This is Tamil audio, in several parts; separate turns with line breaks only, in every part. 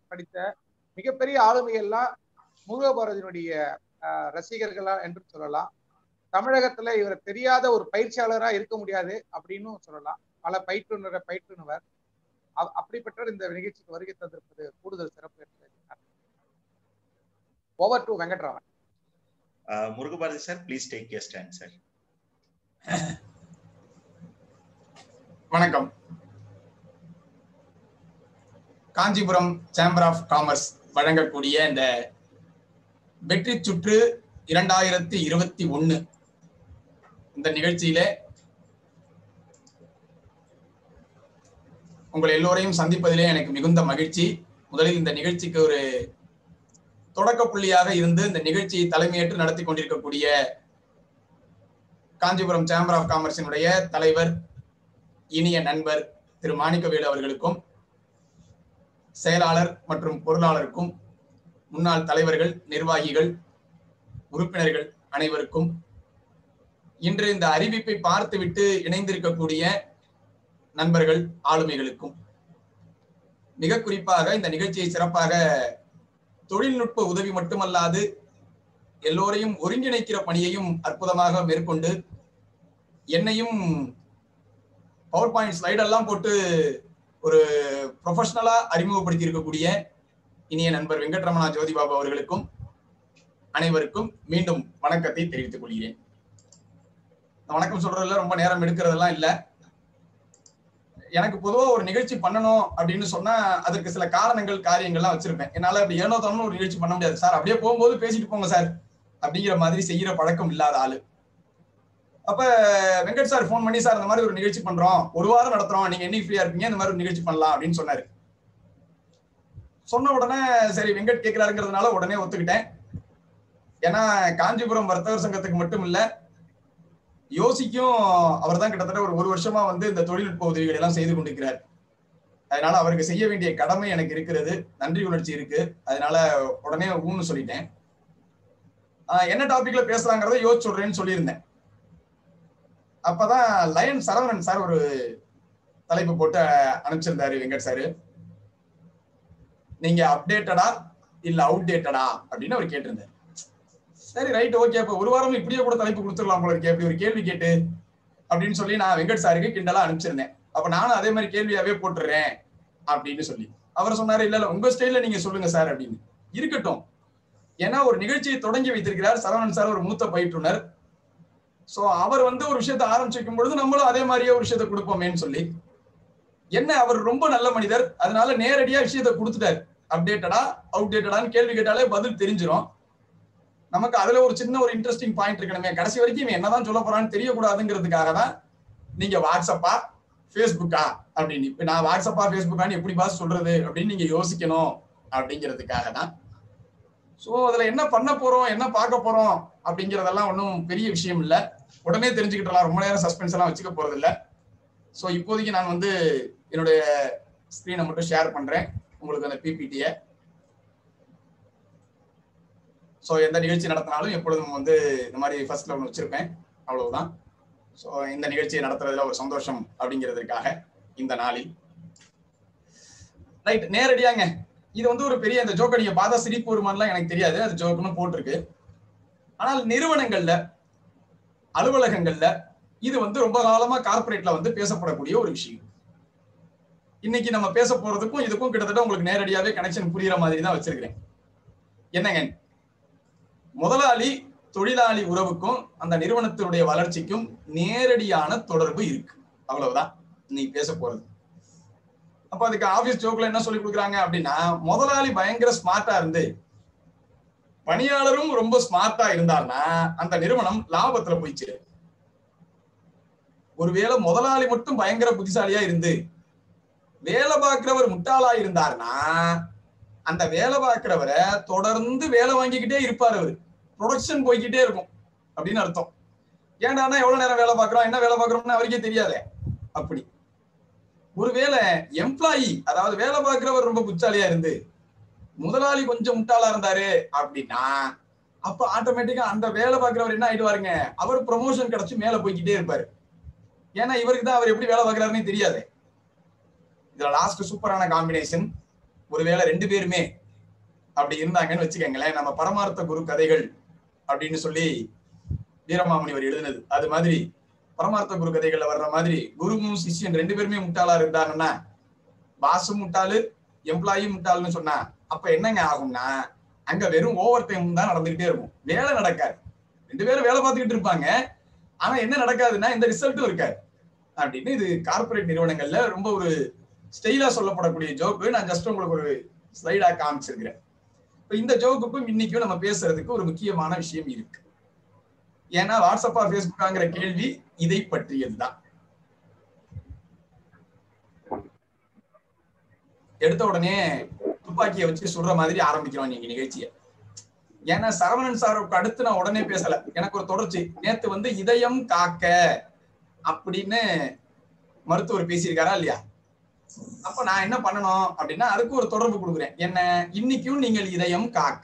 படித்த மிகப்பெரிய ஆளுமைகள்லாம் முருகபாரதியினுடைய ஆஹ், ரசிகர்களா என்று சொல்லலாம் தமிழகத்துல இவர் தெரியாத ஒரு பயிற்சியாளரா இருக்க முடியாது அப்படின்னு சொல்லலாம் பல பயிற்றுனரை பயிற்றுனவர் அ- அப்படிப்பட்டவர் இந்த நிகழ்ச்சிக்கு வருகை தந்திருப்பது கூடுதல் சிறப்பு over to Venkatraman
Uh, Murugabarthi sir, please take your stand, sir.
வணக்கம் காஞ்சிபுரம் சேம்பர் ஆஃப் காமர்ஸ் வழங்கக்கூடிய இந்த வெற்றி சுற்று இரண்டாயிரத்தி இருபத்தி ஒன்னு இந்த நிகழ்ச்சியில உங்கள் எல்லோரையும் சந்திப்பதிலே எனக்கு மிகுந்த மகிழ்ச்சி முதலில் இந்த நிகழ்ச்சிக்கு ஒரு தொடக்க புள்ளியாக இருந்து இந்த நிகழ்ச்சியை தலைமையேற்று நடத்தி கொண்டிருக்கக்கூடிய காஞ்சிபுரம் சேம்பர் ஆஃப் காமர்ஸினுடைய தலைவர் இனிய நண்பர் திரு மாணிக்கவேலு அவர்களுக்கும் செயலாளர் மற்றும் பொருளாளருக்கும் முன்னாள் தலைவர்கள் நிர்வாகிகள் உறுப்பினர்கள் அனைவருக்கும் இன்று இந்த அறிவிப்பை பார்த்துவிட்டு இணைந்திருக்கக்கூடிய நண்பர்கள் ஆளுமைகளுக்கும் மிக குறிப்பாக இந்த நிகழ்ச்சியை சிறப்பாக தொழில்நுட்ப உதவி மட்டுமல்லாது எல்லோரையும் ஒருங்கிணைக்கிற பணியையும் அற்புதமாக மேற்கொண்டு என்னையும் பவர் பாயிண்ட் ஸ்லைடெல்லாம் போட்டு ஒரு ப்ரொஃபஷனலா அறிமுகப்படுத்தி இருக்கக்கூடிய இனிய நண்பர் வெங்கட்ரமணா ஜோதிபாபு அவர்களுக்கும் அனைவருக்கும் மீண்டும் வணக்கத்தை தெரிவித்துக் கொள்கிறேன் இந்த வணக்கம் சொல்றதுல ரொம்ப நேரம் எடுக்கிறதெல்லாம் இல்ல எனக்கு பொதுவா ஒரு நிகழ்ச்சி பண்ணணும் அப்படின்னு சொன்னா அதற்கு சில காரணங்கள் காரியங்கள்லாம் வச்சிருப்பேன் என்னால அப்படி ஏனோ தானோ ஒரு நிகழ்ச்சி பண்ண முடியாது சார் அப்படியே போகும்போது பேசிட்டு போங்க சார் அப்படிங்கிற மாதிரி செய்யற பழக்கம் இல்லாத ஆளு அப்ப வெங்கட் சார் ஃபோன் பண்ணி சார் இந்த மாதிரி ஒரு நிகழ்ச்சி பண்றோம் ஒரு வாரம் நடத்துறோம் நீங்க என்னைக்கு ஃப்ரீயா இருப்பீங்க இந்த மாதிரி ஒரு நிகழ்ச்சி பண்ணலாம் அப்படின்னு சொன்னாரு சொன்ன உடனே சரி வெங்கட் கேட்கிறாருங்கிறதுனால உடனே ஒத்துக்கிட்டேன் ஏன்னா காஞ்சிபுரம் வர்த்தகர் சங்கத்துக்கு மட்டும் இல்ல யோசிக்கும் அவர் தான் கிட்டத்தட்ட ஒரு ஒரு வருஷமா வந்து இந்த தொழில்நுட்ப உதவிகள் எல்லாம் செய்து கொண்டிருக்கிறார் அதனால அவருக்கு செய்ய வேண்டிய கடமை எனக்கு இருக்கிறது நன்றி உணர்ச்சி இருக்கு அதனால உடனே ஊன்னு சொல்லிட்டேன் ஆஹ் என்ன டாபிக்ல பேசலாங்கிறத யோசிச்சு சொல்றேன்னு சொல்லியிருந்தேன் அப்பதான் லயன் சரவணன் சார் ஒரு தலைப்பு போட்டு அனுப்பிச்சிருந்தாரு வெங்கட் சாரு நீங்க அப்டேட்டடா இல்ல அவுடேட்டடா அப்படின்னு அவர் கேட்டிருந்தாரு சரி ரைட் ஓகே அப்ப ஒரு வாரம் இப்படியே கூட தலைப்பு கொடுத்துடலாம் போல இருக்கே அப்படி ஒரு கேள்வி கேட்டு அப்படின்னு சொல்லி நான் வெங்கட் சாருக்கு கிண்டலா அனுப்பிச்சிருந்தேன் அப்ப நானும் அதே மாதிரி கேள்வியாவே போட்டுறேன் அப்படின்னு சொல்லி அவர் சொன்னாரு இல்ல இல்ல உங்க ஸ்டைல்ல நீங்க சொல்லுங்க சார் அப்படின்னு இருக்கட்டும் ஏன்னா ஒரு நிகழ்ச்சியை தொடங்கி வைத்திருக்கிறார் சரவணன் சார் ஒரு மூத்த பயிற்றுனர் சோ அவர் வந்து ஒரு விஷயத்தை ஆரம்பிச்சு வைக்கும் பொழுது நம்மளும் அதே மாதிரியே ஒரு விஷயத்தை கொடுப்போமேன்னு சொல்லி என்ன அவர் ரொம்ப நல்ல மனிதர் அதனால நேரடியா விஷயத்தை கொடுத்துட்டாரு அப்டேட்டடா அவுடேட்டடான்னு கேள்வி கேட்டாலே பதில் தெரிஞ்சிரும் நமக்கு அதுல ஒரு சின்ன ஒரு இன்ட்ரெஸ்டிங் பாயிண்ட் இருக்கணுமே கடைசி வரைக்கும் இவன் என்னதான் சொல்ல போறான்னு தெரியக்கூடாதுங்கிறதுக்காக தான் நீங்க வாட்ஸ்அப்பா ஃபேஸ்புக்கா அப்படின்னு இப்ப நான் வாட்ஸ்அப்பா ஃபேஸ்புக்கான்னு எப்படி பாஸ் சொல்றது அப்படின்னு நீங்க யோசிக்கணும் அப்படிங்கிறதுக்காக தான் சோ அதுல என்ன பண்ண போறோம் என்ன பார்க்க போறோம் அப்படிங்கறதெல்லாம் ஒன்றும் பெரிய விஷயம் இல்ல உடனே தெரிஞ்சுக்கிட்டலாம் ரொம்ப நேரம் சஸ்பென்ஸ் எல்லாம் வச்சுக்க போறது இல்ல சோ இப்போதைக்கு நான் வந்து என்னுடைய ஸ்கிரீனை மட்டும் ஷேர் பண்றேன் உங்களுக்கு அந்த பிபிடிய ஸோ எந்த நிகழ்ச்சி நடத்தினாலும் எப்பொழுதும் வந்து இந்த மாதிரி ஃபர்ஸ்ட்ல ஒன்று வச்சிருப்பேன் அவ்வளவுதான் ஸோ இந்த நிகழ்ச்சியை நடத்துறதுல ஒரு சந்தோஷம் அப்படிங்கிறதுக்காக இந்த நாளில் ரைட் நேரடியாங்க இது வந்து ஒரு பெரிய அந்த ஜோக்கை நீங்க பார்த்தா சிரிப்பு வருமானலாம் எனக்கு தெரியாது அது ஜோக்குன்னு போட்டிருக்கு ஆனால் நிறுவனங்கள்ல அலுவலகங்கள்ல இது வந்து ரொம்ப காலமா கார்ப்பரேட்ல வந்து பேசப்படக்கூடிய ஒரு விஷயம் இன்னைக்கு நம்ம பேச போறதுக்கும் இதுக்கும் கிட்டத்தட்ட உங்களுக்கு நேரடியாவே கனெக்ஷன் புரியுற மாதிரி தான் வச்சிருக்கிறேன் என்னங்க முதலாளி தொழிலாளி உறவுக்கும் அந்த நிறுவனத்தினுடைய வளர்ச்சிக்கும் நேரடியான தொடர்பு இருக்கு அவ்வளவுதான் இன்னைக்கு பேச போறது அப்ப அதுக்கு ஆபீஸ் ஜோக்ல என்ன சொல்லி கொடுக்குறாங்க அப்படின்னா முதலாளி பயங்கர ஸ்மார்ட்டா இருந்து பணியாளரும் ரொம்ப ஸ்மார்ட்டா இருந்தார்னா அந்த நிறுவனம் லாபத்துல போயிச்சு ஒருவேளை முதலாளி மட்டும் பயங்கர புத்திசாலியா இருந்து வேலை பார்க்கிறவர் முட்டாளா இருந்தார்னா அந்த வேலை பார்க்கிறவரை தொடர்ந்து வேலை வாங்கிக்கிட்டே இருப்பார் அவரு ப்ரொடக்ஷன் போய்கிட்டே இருக்கும் அப்படின்னு அர்த்தம் ஏன்டானா எவ்வளவு நேரம் வேலை பார்க்கிறோம் என்ன வேலை பார்க்கிறோம்னு அவருக்கே தெரியாதே அப்படி ஒருவேளை எம்ப்ளாயி அதாவது வேலை பார்க்கிறவர் ரொம்ப புத்தாலியா இருந்து முதலாளி கொஞ்சம் முட்டாளா இருந்தாரு அப்படின்னா அப்ப ஆட்டோமேட்டிக்கா அந்த வேலை பார்க்கிறவர் என்ன ஆயிடுவாருங்க அவர் ப்ரொமோஷன் கிடைச்சு மேல போய்கிட்டே இருப்பாரு ஏன்னா இவருக்கு தான் அவர் எப்படி வேலை பார்க்கிறாருன்னு தெரியாது இதுல லாஸ்ட் சூப்பரான காம்பினேஷன் ஒருவேளை ரெண்டு பேருமே அப்படி இருந்தாங்கன்னு வச்சுக்கோங்களேன் நம்ம பரமார்த்த குரு கதைகள் அப்படின்னு சொல்லி வீரமாமுனி அவர் எழுதினது அது மாதிரி பரமார்த்த குரு கதைகள்ல வர்ற மாதிரி குருவும் சிஷ்யன் ரெண்டு பேருமே முட்டாளா இருந்தாங்கன்னா பாசும் முட்டாளு எம்ப்ளாயும் முட்டாளுன்னு சொன்னா அப்ப என்னங்க ஆகும்னா அங்க வெறும் ஓவர் டைம் தான் நடந்துகிட்டே இருக்கும் வேலை நடக்காது ரெண்டு பேரும் வேலை பார்த்துக்கிட்டு இருப்பாங்க ஆனா என்ன நடக்காதுன்னா இந்த ரிசல்ட்டும் இருக்காது அப்படின்னு இது கார்ப்பரேட் நிறுவனங்கள்ல ரொம்ப ஒரு ஸ்டைலா சொல்லப்படக்கூடிய ஜோக்கு நான் ஜஸ்ட் உங்களுக்கு ஒரு ஸ்லைடா காமிச்சிருக்கிறேன் இப்ப இந்த ஜோக்குக்கும் இன்னைக்கும் நம்ம பேசுறதுக்கு ஒரு முக்கியமான விஷயம் இருக்கு ஏன்னா வாட்ஸ்அப்பா பேஸ்புக்காங்கிற கேள்வி இதை பற்றியதுதான் எடுத்த உடனே துப்பாக்கியை வச்சு சுடுற மாதிரி ஆரம்பிக்கிறோம் நீங்க நிகழ்ச்சியை ஏன்னா சரவணன் சாருக்கு அடுத்து நான் உடனே பேசல எனக்கு ஒரு தொடர்ச்சி நேத்து வந்து இதயம் காக்க அப்படின்னு மருத்துவர் பேசியிருக்காரா இல்லையா அப்ப நான் என்ன பண்ணணும் அப்படின்னா அதுக்கு ஒரு தொடர்பு கொடுக்குறேன் என்ன இன்னைக்கும் நீங்கள் இதயம் காக்க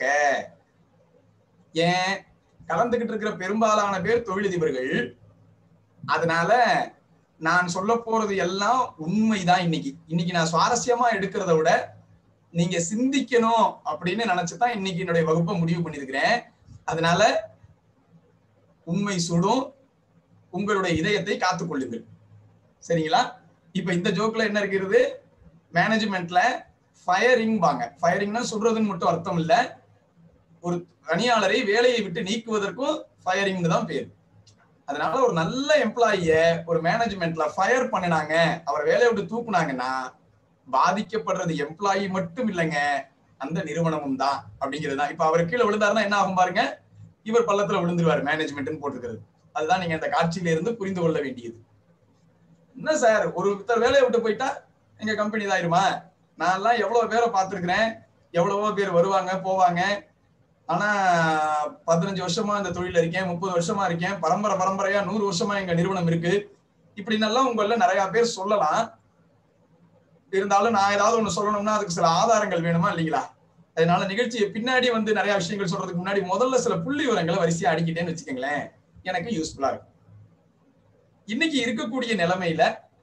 ஏன் கலந்துகிட்டு இருக்கிற பெரும்பாலான பேர் தொழிலதிபர்கள் அதனால நான் சொல்ல போறது எல்லாம் உண்மைதான் இன்னைக்கு இன்னைக்கு நான் சுவாரஸ்யமா எடுக்கிறத விட நீங்க சிந்திக்கணும் அப்படின்னு நினைச்சுதான் இன்னைக்கு என்னுடைய வகுப்பை முடிவு பண்ணிருக்கிறேன் அதனால உண்மை சுடும் உங்களுடைய இதயத்தை காத்துக்கொள்ளுங்கள் சரிங்களா இப்ப இந்த ஜோக்ல என்ன இருக்கிறது மேனேஜ்மெண்ட்ல ஃபயரிங் வாங்க ஃபயரிங்னா சுடுறதுன்னு மட்டும் அர்த்தம் இல்ல ஒரு பணியாளரை வேலையை விட்டு நீக்குவதற்கும் ஃபயரிங் தான் பேர் அதனால ஒரு நல்ல எம்ப்ளாயிய ஒரு மேனேஜ்மெண்ட்ல ஃபயர் பண்ணினாங்க அவர் வேலையை விட்டு தூக்குனாங்கன்னா பாதிக்கப்படுறது எம்ப்ளாயி மட்டும் இல்லைங்க அந்த நிறுவனமும் தான் அப்படிங்கிறது தான் இப்ப அவர் கீழே விழுந்தாருன்னா என்ன ஆகும் பாருங்க இவர் பள்ளத்துல விழுந்துருவாரு மேனேஜ்மெண்ட்னு போட்டிருக்கிறது அதுதான் நீங்க அந்த காட்சியில இருந்து புரிந்து கொள்ள வேண்டியது என்ன சார் ஒருத்தர் வேலையை விட்டு போயிட்டா எங்க கம்பெனி தான் ஆயிருமா நான் எல்லாம் எவ்வளவு பேரை பார்த்திருக்கிறேன் எவ்வளவோ பேர் வருவாங்க போவாங்க ஆனா பதினஞ்சு வருஷமா இந்த தொழில இருக்கேன் முப்பது வருஷமா இருக்கேன் பரம்பரை பரம்பரையா நூறு வருஷமா எங்க நிறுவனம் இருக்கு இப்படின்னெல்லாம் உங்கள நிறைய பேர் சொல்லலாம் இருந்தாலும் நான் ஏதாவது ஒண்ணு சொல்லணும்னா அதுக்கு சில ஆதாரங்கள் வேணுமா இல்லைங்களா அதனால நிகழ்ச்சியை பின்னாடி வந்து நிறைய விஷயங்கள் சொல்றதுக்கு முன்னாடி முதல்ல சில புள்ளி விவரங்களை வரிசையா அடிக்கிட்டேன்னு வச்சுக்கோங்களேன் எனக்கு யூஸ்ஃபுல்லா இருக்கும் இன்னைக்கு இருக்கக்கூடிய நிலைமையில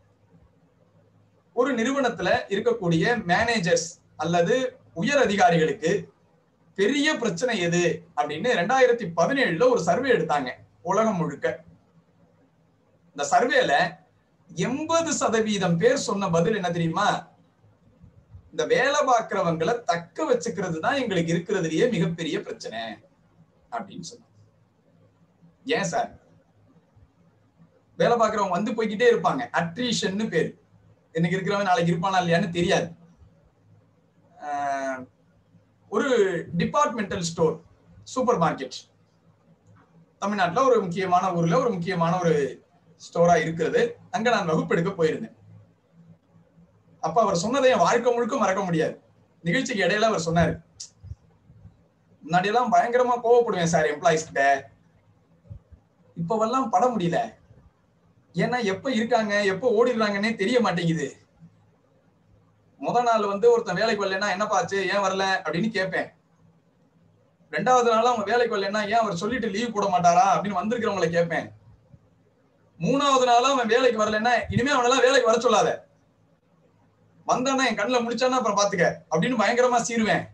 ஒரு நிறுவனத்துல இருக்கக்கூடிய மேனேஜர்ஸ் அல்லது உயர் அதிகாரிகளுக்கு பெரிய பிரச்சனை எது அப்படின்னு ரெண்டாயிரத்தி பதினேழுல ஒரு சர்வே எடுத்தாங்க உலகம் முழுக்க இந்த சர்வேல எண்பது சதவீதம் பேர் சொன்ன பதில் என்ன தெரியுமா இந்த வேலை பார்க்கிறவங்களை தக்க வச்சுக்கிறது தான் எங்களுக்கு இருக்கிறதுலயே மிகப்பெரிய பிரச்சனை அப்படின்னு சொன்னாங்க ஏன் சார் வேலை பார்க்கிறவங்க வந்து போய்கிட்டே இருப்பாங்க அட்ரீஷன்னு பேர் இன்னைக்கு இருக்கிறவன் நாளைக்கு இருப்பானா இல்லையான்னு தெரியாது ஒரு டிபார்ட்மெண்டல் ஸ்டோர் சூப்பர் மார்க்கெட் தமிழ்நாட்டில் ஒரு முக்கியமான ஊர்ல ஒரு முக்கியமான ஒரு ஸ்டோரா இருக்கிறது அங்க நான் வகுப்பெடுக்க போயிருந்தேன் அப்ப அவர் சொன்னதை என் வாழ்க்கை முழுக்க மறக்க முடியாது நிகழ்ச்சிக்கு இடையில அவர் சொன்னாரு முன்னாடி எல்லாம் பயங்கரமா கோவப்படுவேன் சார் எம்ப்ளாயிஸ் கிட்ட இப்பவெல்லாம் பட முடியல ஏன்னா எப்ப இருக்காங்க எப்ப ஓடிடுறாங்கன்னே தெரிய மாட்டேங்குது முத நாள் வந்து ஒருத்தன் வேலைக்கு வரலன்னா என்ன பாச்சு ஏன் வரல அப்படின்னு கேட்பேன் ரெண்டாவது நாள் அவங்க வேலைக்கு வரலன்னா ஏன் அவர் சொல்லிட்டு லீவ் போட மாட்டாரா அப்படின்னு வந்திருக்கிறவங்களை கேட்பேன் மூணாவது நாளும் அவன் வேலைக்கு வரலன்னா இனிமே அவனெல்லாம் வேலைக்கு வர சொல்லாத வந்தானா என் கண்ணுல முடிச்சானா அப்புறம் பாத்துக்க அப்படின்னு பயங்கரமா சீருவேன்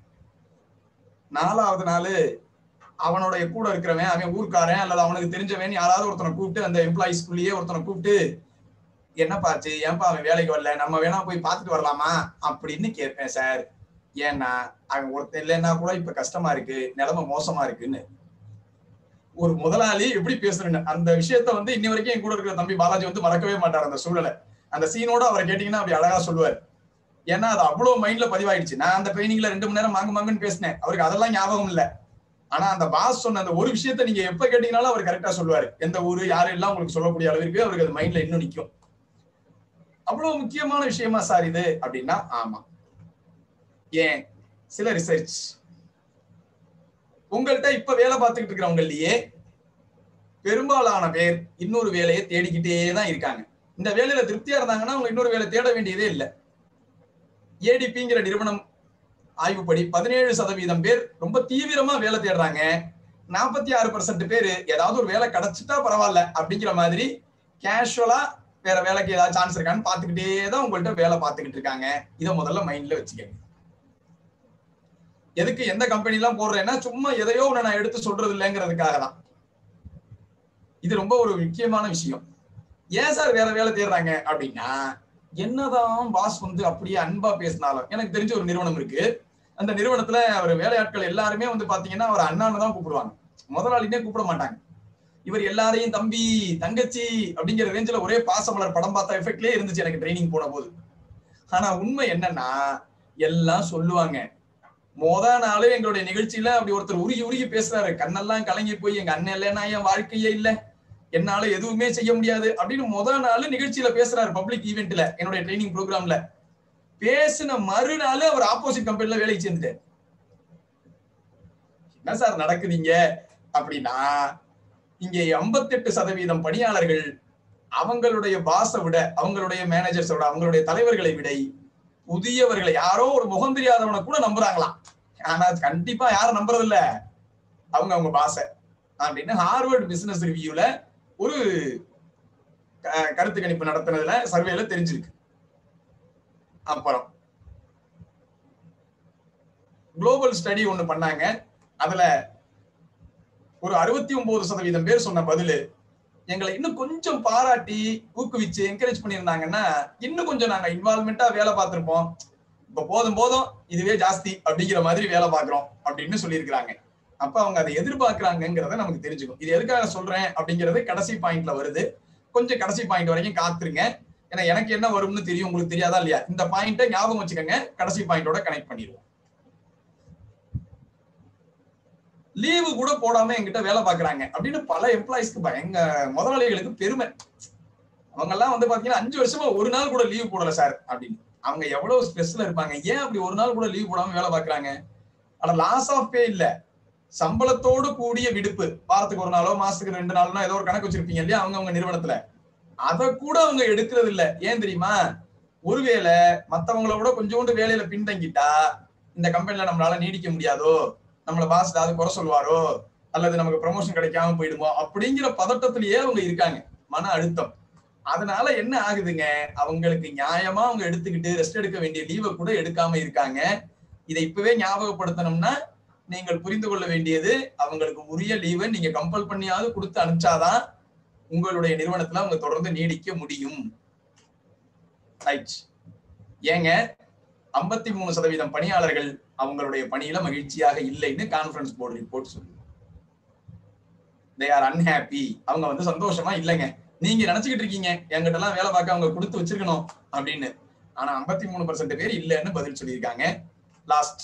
நாலாவது நாள் அவனுடைய கூட இருக்கிறவன் அவன் ஊர்க்காரன் அல்லது அவனுக்கு தெரிஞ்சவன் யாராவது ஒருத்தனை கூப்பிட்டு அந்த எம்ப்ளாயிஸ்குள்ளேயே ஒருத்தனை கூப்பிட்டு என்ன பாச்சு ஏன்பா அவன் வேலைக்கு வரல நம்ம வேணா போய் பார்த்துட்டு வரலாமா அப்படின்னு கேட்பேன் சார் ஏன்னா அவன் ஒருத்தன் இல்லைன்னா கூட இப்ப கஷ்டமா இருக்கு நிலைமை மோசமா இருக்குன்னு ஒரு முதலாளி எப்படி பேசுறேன்னு அந்த விஷயத்த வந்து இன்னி வரைக்கும் என் கூட இருக்கிற தம்பி பாலாஜி வந்து மறக்கவே மாட்டார் அந்த சூழலை அந்த சீனோட அவரை கேட்டீங்கன்னா அப்படி அழகா சொல்லுவார் ஏன்னா அது அவ்வளவு மைண்ட்ல பதிவாயிடுச்சு நான் அந்த ட்ரைனிங்ல ரெண்டு மணி நேரம் மாங்கு மாங்குன்னு பேசினேன் அவருக்கு அதெல்லாம் ஞாபகம் இல்ல ஆனா அந்த பாஸ் சொன்ன அந்த ஒரு விஷயத்த நீங்க எப்ப கேட்டீங்கனாலும் அவர் கரெக்டா சொல்லுவாரு எந்த ஊரு யாரு எல்லாம் உங்களுக்கு சொல்லக்கூடிய அளவிற்கு அவருக்கு அது மைண்ட்ல இன்னும் நிக்கும் அவ்வளவு முக்கியமான விஷயமா சார் இது அப்படின்னா ஆமா ஏன் சில ரிசர்ச் உங்கள்கிட்ட இப்ப வேலை பார்த்துக்கிட்டு இருக்கிறவங்களையே பெரும்பாலான பேர் இன்னொரு வேலையை தேடிக்கிட்டே தான் இருக்காங்க இந்த வேலையில திருப்தியா இருந்தாங்கன்னா அவங்க இன்னொரு வேலை தேட வேண்டியதே இல்லை ஏடிபிங்கிற நிறுவனம் ஆய்வுப்படி பதினேழு சதவீதம் பேர் ரொம்ப தீவிரமா வேலை தேடுறாங்க நாற்பத்தி ஆறு பர்சன்ட் பேர் ஏதாவது ஒரு வேலை கிடைச்சிட்டா பரவாயில்ல அப்படிங்கிற மாதிரி கேஷுவலா வேற வேலைக்கு ஏதாவது சான்ஸ் இருக்கான்னு பாத்துக்கிட்டே தான் உங்கள்கிட்ட வேலை பார்த்துக்கிட்டு இருக்காங்க இதை முதல்ல மைண்ட்ல வச்சுக்கோங்க எதுக்கு எந்த கம்பெனி எல்லாம் போடுறேன்னா சும்மா எதையோ ஒண்ணு நான் எடுத்து சொல்றது இல்லைங்கிறதுக்காக தான் இது ரொம்ப ஒரு முக்கியமான விஷயம் ஏன் சார் வேற வேலை தேடுறாங்க அப்படின்னா என்னதான் பாஸ் வந்து அப்படியே அன்பா பேசினாலும் எனக்கு தெரிஞ்ச ஒரு நிறுவனம் இருக்கு அந்த நிறுவனத்துல அவர் வேலையாட்கள் எல்லாருமே வந்து பாத்தீங்கன்னா அவர் அண்ணான்னு தான் கூப்பிடுவாங்க முதலாளினே கூப்பிட மாட்டாங்க இவர் எல்லாரையும் தம்பி தங்கச்சி அப்படிங்கிற ரேஞ்சில் ஒரே பாசமலர் படம் பார்த்த எஃபெக்ட்லயே இருந்துச்சு எனக்கு ட்ரைனிங் போன போது ஆனா உண்மை என்னன்னா எல்லாம் சொல்லுவாங்க மொத நாளே எங்களுடைய நிகழ்ச்சியில அப்படி ஒருத்தர் உருகி உருகி பேசுறாரு கண்ணெல்லாம் கலங்கி போய் எங்க அண்ணன் இல்லைன்னா என் வாழ்க்கையே இல்ல என்னால எதுவுமே செய்ய முடியாது அப்படின்னு முத நாள் நிகழ்ச்சியில பேசுறாரு பப்ளிக் ஈவெண்ட்ல என்னுடைய ட்ரைனிங் ப்ரோக்ராம்ல பேசின மறுநாள் அவர் ஆப்போசிட் கம்பெனில வேலைக்கு சேர்ந்துட்டார் என்ன சார் நடக்குதுங்க அப்படின்னா இங்க எண்பத்தெட்டு சதவீதம் பணியாளர்கள் அவங்களுடைய பாஸை விட அவங்களுடைய மேனேஜர்ஸோட அவங்களுடைய தலைவர்களை விட புதியவர்களை யாரோ ஒரு முகம் தெரியாதவனை கூட நம்புறாங்களாம் ஆனா கண்டிப்பா யாரும் நம்புறது இல்ல அவங்க அவங்க பாச அப்படின்னு ஹார்வர்ட் பிசினஸ் ரிவ்யூல ஒரு க- கருத்து கணிப்பு நடத்துனதுல சர்வேல தெரிஞ்சிருக்கு அப்புறம் குளோபல் ஸ்டடி ஒண்ணு பண்ணாங்க அதுல ஒரு அறுபத்தி ஒன்பது சதவீதம் பேர் சொன்ன பதிலு எங்களை இன்னும் கொஞ்சம் பாராட்டி ஊக்குவிச்சு என்கரேஜ் பண்ணியிருந்தாங்கன்னா இன்னும் கொஞ்சம் நாங்க இன்வால்மெண்டா வேலை பார்த்திருப்போம் இப்ப போதும் போதும் இதுவே ஜாஸ்தி அப்படிங்கிற மாதிரி வேலை பார்க்கிறோம் அப்படின்னு சொல்லியிருக்கிறாங்க அப்ப அவங்க அதை எதிர்பார்க்கறாங்கங்கிறத நமக்கு தெரிஞ்சுக்கும் இது எதுக்காக சொல்றேன் அப்படிங்கிறது கடைசி பாயிண்ட்ல வருது கொஞ்சம் கடைசி பாயிண்ட் வரைக்கும் காத்துருங்க ஏன்னா எனக்கு என்ன வரும்னு தெரியும் உங்களுக்கு தெரியாதா இல்லையா இந்த பாயிண்ட்டை ஞாபகம் வச்சுக்கோங்க கடைசி பாயிண்டோட கனெக்ட் பண்ணிடுவோம் லீவு கூட போடாம என்கிட்ட வேலை பாக்குறாங்க அப்படின்னு பல எம்ப்ளாயிஸ்க்கு பயங்க முதலாளிகளுக்கு பெருமை அவங்க எல்லாம் வந்து பாத்தீங்கன்னா அஞ்சு வருஷமா ஒரு நாள் கூட லீவ் போடல சார் அப்படின்னு அவங்க எவ்வளவு ஸ்ட்ரெஸ்ல இருப்பாங்க ஏன் அப்படி ஒரு நாள் கூட லீவ் போடாம வேலை பாக்குறாங்க ஆனா லாஸ் ஆஃப் பே இல்ல சம்பளத்தோடு கூடிய விடுப்பு வாரத்துக்கு ஒரு நாளோ மாசத்துக்கு ரெண்டு நாள்னா ஏதோ ஒரு கணக்கு வச்சிருப்பீங்க இல்லையா அவங்க அவங்க நிறுவனத்துல அத கூட அவங்க எடுக்கிறது இல்ல ஏன் தெரியுமா ஒருவேளை மத்தவங்கள விட கொஞ்சோண்டு வேலையில பின்தங்கிட்டா இந்த கம்பெனில நம்மளால நீடிக்க முடியாதோ நம்மள பாஸ் ஏதாவது குறை சொல்லுவாரோ அல்லது நமக்கு ப்ரமோஷன் கிடைக்காம போயிடுமோ அப்படிங்கிற பதட்டத்திலேயே அவங்க இருக்காங்க மன அழுத்தம் அதனால என்ன ஆகுதுங்க அவங்களுக்கு நியாயமா அவங்க எடுத்துக்கிட்டு ரெஸ்ட் எடுக்க வேண்டிய லீவை கூட எடுக்காம இருக்காங்க இதை இப்பவே ஞாபகப்படுத்தணும்னா நீங்கள் புரிந்து கொள்ள வேண்டியது அவங்களுக்கு உரிய லீவை நீங்க கம்பல் பண்ணியாவது கொடுத்து அனுப்பிச்சாதான் உங்களுடைய நிறுவனத்துல அவங்க தொடர்ந்து நீடிக்க முடியும் ரைட் ஏங்க ஐம்பத்தி மூணு சதவீதம் பணியாளர்கள் அவங்களுடைய பணியில மகிழ்ச்சியாக இல்லைன்னு கான்ஃபரன்ஸ் போர்டு ரிப்போர்ட் சொல்லுது தே ஆர் அன்ஹாப்பி அவங்க வந்து சந்தோஷமா இல்லைங்க நீங்க நினைச்சுக்கிட்டு இருக்கீங்க என்கிட்ட எல்லாம் வேலை பார்க்க அவங்க கொடுத்து வச்சிருக்கணும் அப்படின்னு ஆனா ஐம்பத்தி மூணு பர்சன்ட் பேர் இல்லைன்னு பதில் சொல்லியிருக்காங்க லாஸ்ட்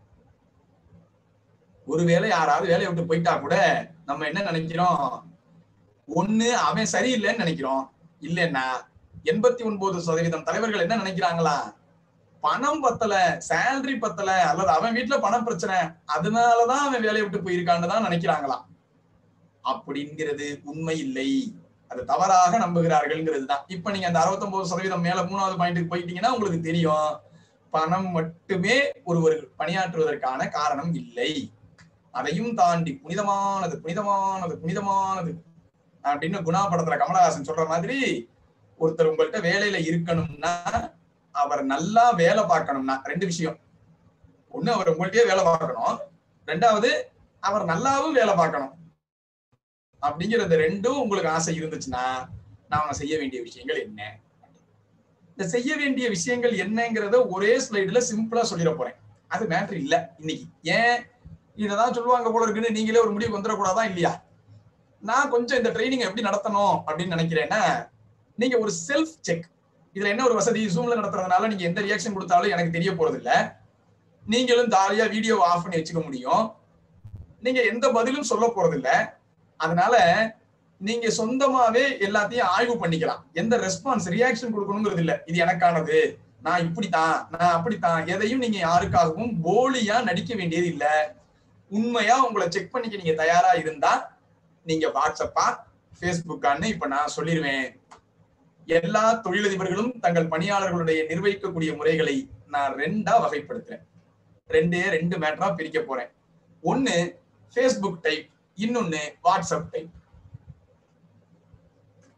ஒருவேளை யாராவது வேலையை விட்டு போயிட்டா கூட நம்ம என்ன நினைக்கிறோம் ஒண்ணு அவன் சரியில்லைன்னு நினைக்கிறோம் இல்லைன்னா எண்பத்தி ஒன்பது சதவீதம் தலைவர்கள் என்ன நினைக்கிறாங்களா பணம் பத்தல சேலரி பத்தல அல்லது அவன் வீட்டுல பணம் பிரச்சனை அதனாலதான் அவன் வேலையை விட்டு போயிருக்கான்னு தான் நினைக்கிறாங்களாம் அப்படிங்கிறது உண்மை இல்லை அது தவறாக நம்புகிறார்கள்ங்கிறது தான் இப்ப நீங்க அந்த 69% சதவீதம் மேல மூணாவது பாயிண்ட்டுக்கு போயிட்டீங்கன்னா உங்களுக்கு தெரியும் பணம் மட்டுமே ஒருவர் பணியாற்றுவதற்கான காரணம் இல்லை அதையும் தாண்டி புனிதமானது புனிதமானது புனிதமானது அப்படின்னு குணா படத்துல கமலஹாசன் சொல்ற மாதிரி ஒருத்தர் உங்கள்கிட்ட வேலையில இருக்கணும்னா அவர் நல்லா வேலை பார்க்கணும்னா ரெண்டு விஷயம் ஒண்ணு அவர் உங்கள்கிட்டயே வேலை பார்க்கணும் ரெண்டாவது அவர் நல்லாவும் வேலை பார்க்கணும் அப்படிங்கிறது ரெண்டும் உங்களுக்கு ஆசை இருந்துச்சுன்னா நாம செய்ய வேண்டிய விஷயங்கள் என்ன இந்த செய்ய வேண்டிய விஷயங்கள் என்னங்கிறத ஒரே ஸ்லைடுல சிம்பிளா சொல்லிட போறேன் அது மேட்ரு இல்ல இன்னைக்கு ஏன் இததான் சொல்லுவாங்க போல இருக்குன்னு நீங்களே ஒரு முடிவுக்கு வந்துடக்கூடாதா இல்லையா நான் கொஞ்சம் இந்த ட்ரைனிங் எப்படி நடத்தணும் அப்படின்னு நினைக்கிறேன்னா நீங்க ஒரு செல்ஃப் செக் இதுல என்ன ஒரு வசதி ஜூம்ல நடத்துறதுனால நீங்க எந்த ரியாக்ஷன் கொடுத்தாலும் எனக்கு தெரிய போறது இல்ல நீங்களும் ஜாலியா வீடியோ ஆஃப் பண்ணி வச்சுக்க முடியும் நீங்க எந்த பதிலும் சொல்ல போறது இல்ல அதனால நீங்க சொந்தமாவே எல்லாத்தையும் ஆய்வு பண்ணிக்கலாம் எந்த ரெஸ்பான்ஸ் ரியாக்ஷன் கொடுக்கணுங்கிறது இல்ல இது எனக்கானது நான் இப்படித்தான் நான் அப்படித்தான் எதையும் நீங்க யாருக்காகவும் போலியா நடிக்க வேண்டியது இல்ல உண்மையா உங்களை செக் பண்ணிக்க நீங்க தயாரா இருந்தா நீங்க வாட்ஸ்அப்பா ஃபேஸ்புக்கான்னு இப்ப நான் சொல்லிடுவேன் எல்லா தொழிலதிபர்களும் தங்கள் பணியாளர்களுடைய நிர்வகிக்கக்கூடிய முறைகளை நான் ரெண்டா வகைப்படுத்துறேன் ரெண்டே ரெண்டு மேட்டரா பிரிக்க போறேன் ஒன்னு ஃபேஸ்புக் டைப் இன்னொன்னு வாட்ஸ்அப் டைப்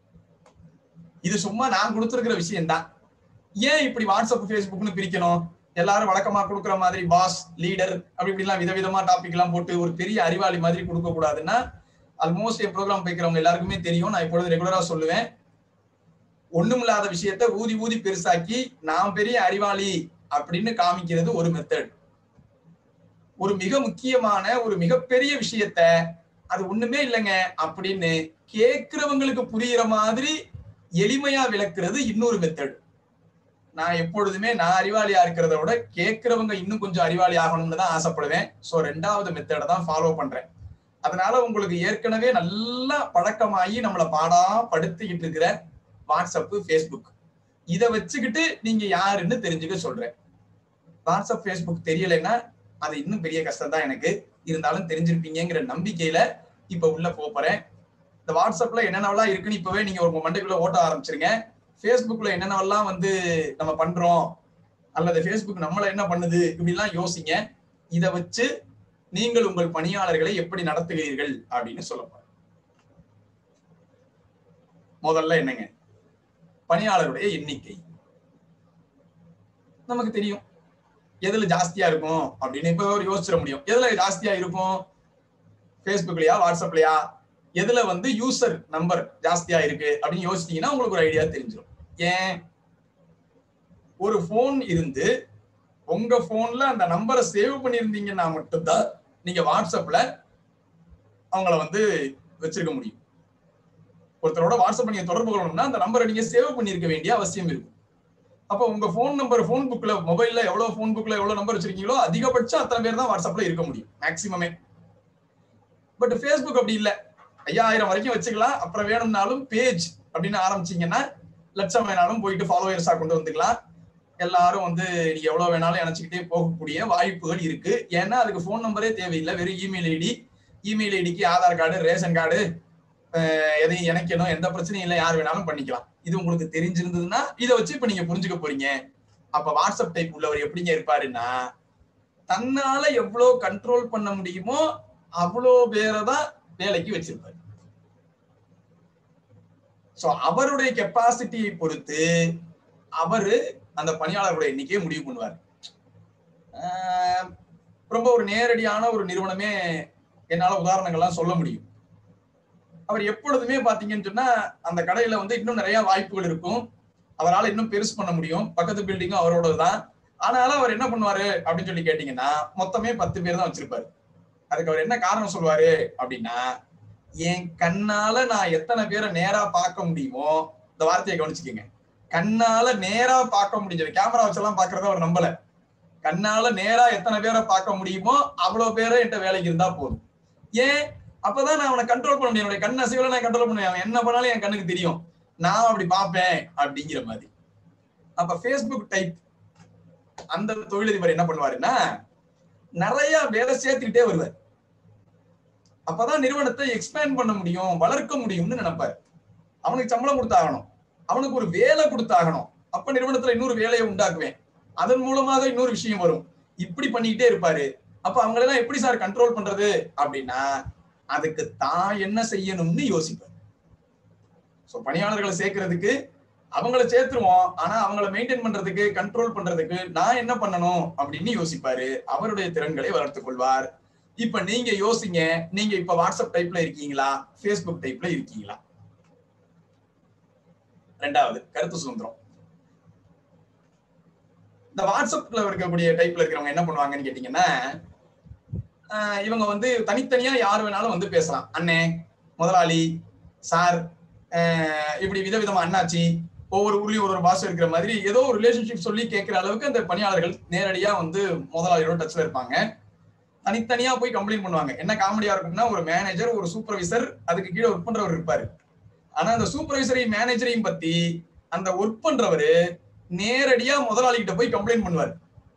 இது சும்மா நான் கொடுத்துருக்கிற விஷயம் தான் ஏன் இப்படி வாட்ஸ்அப் ஃபேஸ்புக்னு பிரிக்கணும் எல்லாரும் வழக்கமா கொடுக்குற மாதிரி பாஸ் லீடர் அப்படி இப்படிலாம் விதவிதமா டாபிக் எல்லாம் போட்டு ஒரு பெரிய அறிவாளி மாதிரி கொடுக்க கூடாதுன்னா ஆல்மோஸ்ட் என் ப்ரோக்ராம் போய்க்கிறவங்க எல்லாருக்குமே தெரியும் நான் இப்பொழுது ரெகுலரா சொல்லுவேன் ஒண்ணுமில்லாத விஷயத்த ஊதி ஊதி பெருசாக்கி நான் பெரிய அறிவாளி அப்படின்னு காமிக்கிறது ஒரு மெத்தட் ஒரு மிக முக்கியமான ஒரு மிகப்பெரிய விஷயத்த அது ஒண்ணுமே இல்லைங்க அப்படின்னு கேட்கிறவங்களுக்கு புரியுற மாதிரி எளிமையா விளக்குறது இன்னொரு மெத்தட் நான் எப்பொழுதுமே நான் அறிவாளியா இருக்கிறத விட கேட்கிறவங்க இன்னும் கொஞ்சம் அறிவாளி ஆகணும்னு தான் ஆசைப்படுவேன் சோ ரெண்டாவது மெத்தடை தான் ஃபாலோ பண்றேன் அதனால உங்களுக்கு ஏற்கனவே நல்லா பழக்கமாகி நம்மளை பாடா படுத்திக்கிட்டு இருக்கிற வாட்ஸ்அப் ஃபேஸ்புக் இதை வச்சுக்கிட்டு நீங்க யாருன்னு தெரிஞ்சுக்க சொல்றேன் வாட்ஸ்அப் ஃபேஸ்புக் தெரியலைன்னா அது இன்னும் பெரிய கஷ்டம் தான் எனக்கு இருந்தாலும் தெரிஞ்சிருப்பீங்கிற நம்பிக்கையில இப்ப உள்ள போறேன் இந்த வாட்ஸ்அப்ல என்னென்னவெல்லாம் இருக்குன்னு இப்பவே நீங்க உங்க மண்டைக்குள்ள ஓட்ட ஆரம்பிச்சிருங்க ஃபேஸ்புக்ல என்னென்னவெல்லாம் வந்து நம்ம பண்றோம் அல்லது ஃபேஸ்புக் நம்மள என்ன பண்ணுது இப்படிலாம் யோசிங்க இதை வச்சு நீங்கள் உங்கள் பணியாளர்களை எப்படி நடத்துகிறீர்கள் அப்படின்னு சொல்ல போறேன் முதல்ல என்னங்க பணியாளருடைய எண்ணிக்கை நமக்கு தெரியும் எதுல ஜாஸ்தியா இருக்கும் அப்படின்னு இப்ப ஒரு யோசிச்சிட முடியும் எதுல ஜாஸ்தியா இருக்கும் ஃபேஸ்புக்லயா வாட்ஸ்அப்லயா எதுல வந்து யூசர் நம்பர் ஜாஸ்தியா இருக்கு அப்படின்னு யோசிச்சீங்கன்னா உங்களுக்கு ஒரு ஐடியா தெரிஞ்சிடும் ஏன் ஒரு போன் இருந்து உங்க போன்ல அந்த நம்பரை சேவ் பண்ணியிருந்தீங்கன்னா மட்டும்தான் நீங்க வாட்ஸ்அப்ல அவங்கள வந்து வச்சிருக்க முடியும் ஒருத்தரோட வாட்ஸ்அப் நீங்க தொடர்பு கொள்ளணும்னா அந்த நம்பரை நீங்க சேவ் பண்ணிருக்க வேண்டிய அவசியம் இருக்கும் அப்போ உங்க போன் நம்பர் போன் புக்ல மொபைல்ல எவ்வளவு போன் புக்ல எவ்வளவு நம்பர் வச்சிருக்கீங்களோ அதிகபட்சம் அத்தனை பேர் தான் வாட்ஸ்அப்ல இருக்க முடியும் மேக்சிமமே பட் ஃபேஸ்புக் அப்படி இல்ல ஐயாயிரம் வரைக்கும் வச்சுக்கலாம் அப்புறம் வேணும்னாலும் பேஜ் அப்படின்னு ஆரம்பிச்சீங்கன்னா லட்சம் வேணாலும் போயிட்டு ஃபாலோவர்ஸா கொண்டு வந்துக்கலாம் எல்லாரும் வந்து நீங்க எவ்வளவு வேணாலும் இணைச்சுக்கிட்டே போகக்கூடிய வாய்ப்புகள் இருக்கு ஏன்னா அதுக்கு ஃபோன் நம்பரே தேவையில்லை வெறும் இமெயில் ஐடி இமெயில் ஐடிக்கு ஆதார் கார்டு ரேஷன் கார்டு எதையும் இணைக்கணும் எந்த பிரச்சனையும் இல்லை யார் வேணாலும் பண்ணிக்கலாம் இது உங்களுக்கு தெரிஞ்சிருந்ததுன்னா இதை வச்சு இப்ப நீங்க புரிஞ்சுக்க போறீங்க அப்ப வாட்ஸ்அப் டைப் உள்ளவர் எப்படிங்க இருப்பாருன்னா தன்னால எவ்வளவு கண்ட்ரோல் பண்ண முடியுமோ அவ்வளோ பேரை தான் வேலைக்கு வச்சிருப்பாரு சோ அவருடைய கெப்பாசிட்டியை பொறுத்து அவரு அந்த பணியாளர்களுடைய எண்ணிக்கையை முடிவு பண்ணுவார் ரொம்ப ஒரு நேரடியான ஒரு நிறுவனமே என்னால உதாரணங்கள்லாம் சொல்ல முடியும் அவர் எப்பொழுதுமே பாத்தீங்கன்னு சொன்னா அந்த கடையில வந்து இன்னும் நிறைய வாய்ப்புகள் இருக்கும் அவரால் இன்னும் பெருசு பண்ண முடியும் பக்கத்து பில்டிங்கும் அவரோடது தான் ஆனாலும் அவர் என்ன பண்ணுவாரு அப்படின்னு சொல்லி கேட்டீங்கன்னா மொத்தமே பத்து பேர் தான் வச்சிருப்பாரு அதுக்கு அவர் என்ன காரணம் சொல்லுவாரு அப்படின்னா என் கண்ணால நான் எத்தனை பேரை நேரா பார்க்க முடியுமோ இந்த வார்த்தையை கவனிச்சுக்கோங்க கண்ணால நேரா பார்க்க முடிஞ்சது கேமரா வச்செல்லாம் பாக்குறத அவர் நம்பல கண்ணால நேரா எத்தனை பேரை பார்க்க முடியுமோ அவ்வளவு பேரை என்கிட்ட வேலைக்கு இருந்தா போதும் ஏன் அப்பதான் நான் அவனை கண்ட்ரோல் பண்ண முடியும் என்னுடைய கண் அசைவுல நான் கண்ட்ரோல் பண்ணுவேன் அவன் என்ன பண்ணாலும் என் கண்ணுக்கு தெரியும் நான் அப்படி பார்ப்பேன் அப்படிங்கிற மாதிரி அப்ப ஃபேஸ்புக் டைப் அந்த தொழிலதிபர் என்ன பண்ணுவாருன்னா நிறைய வேலை சேர்த்துக்கிட்டே வருவார் அப்பதான் நிறுவனத்தை எக்ஸ்பேண்ட் பண்ண முடியும் வளர்க்க முடியும்னு நினைப்பாரு அவனுக்கு சம்பளம் கொடுத்தாகணும் அவனுக்கு ஒரு வேலை கொடுத்தாகணும் அப்ப நிறுவனத்துல இன்னொரு வேலையை உண்டாக்குவேன் அதன் மூலமாக இன்னொரு விஷயம் வரும் இப்படி பண்ணிக்கிட்டே இருப்பாரு அப்ப அவங்களெல்லாம் எப்படி சார் கண்ட்ரோல் பண்றது அப்படின்னா அதுக்கு தான் என்ன செய்யணும்னு யோசிப்பார் சோ பணியாளர்களை சேர்க்கறதுக்கு அவங்கள சேர்த்துருவோம் ஆனா அவங்கள மெயின்டைன் பண்றதுக்கு கண்ட்ரோல் பண்றதுக்கு நான் என்ன பண்ணணும் அப்படின்னு யோசிப்பாரு அவருடைய திறன்களை வளர்த்துக் கொள்வார் இப்ப நீங்க யோசிங்க நீங்க இப்ப வாட்ஸ்அப் டைப்ல இருக்கீங்களா ஃபேஸ்புக் டைப்ல இருக்கீங்களா ரெண்டாவது கருத்து சுதந்திரம் இந்த வாட்ஸ்அப்ல இருக்கக்கூடிய டைப்ல இருக்கிறவங்க என்ன பண்ணுவாங்கன்னு கேட்டீங்கன்னா இவங்க வந்து தனித்தனியா யார் வேணாலும் வந்து பேசலாம் அண்ணே முதலாளி சார் இப்படி விதவிதமா அண்ணாச்சி ஒவ்வொரு ஊர்லயும் ஒரு ஒரு பாஷை இருக்கிற மாதிரி ஏதோ ஒரு ரிலேஷன்ஷிப் சொல்லி கேட்கிற அளவுக்கு அந்த பணியாளர்கள் நேரடியா வந்து முதலாளியோட டச்ல இருப்பாங்க தனித்தனியா போய் கம்ப்ளைண்ட் பண்ணுவாங்க என்ன காமெடியா இருக்கும்னா ஒரு மேனேஜர் ஒரு சூப்பர்வைசர் அதுக்கு கீழே ஒர்க் பண்றவர் இருப்பாரு ஆனா அந்த சூப்பர்வைசரையும் மேனேஜரையும் பத்தி அந்த ஒர்க் பண்றவரு நேரடியா முதலாளி கிட்ட போய் கம்ப்ளைண்ட் பண்ணுவார்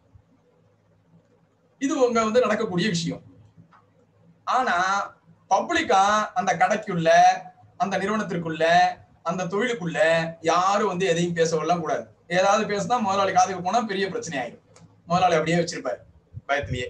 இது உங்க வந்து நடக்கக்கூடிய விஷயம் ஆனா பப்ளிக்கா அந்த கடைக்குள்ள அந்த நிறுவனத்திற்குள்ள அந்த தொழிலுக்குள்ள யாரும் வந்து எதையும் பேசவெல்லாம் கூடாது ஏதாவது பேசினா முதலாளி காதுக்கு போனா பெரிய பிரச்சனை ஆயிடும் முதலாளி அப்படியே வச்சிருப்பாரு பயத்திலேயே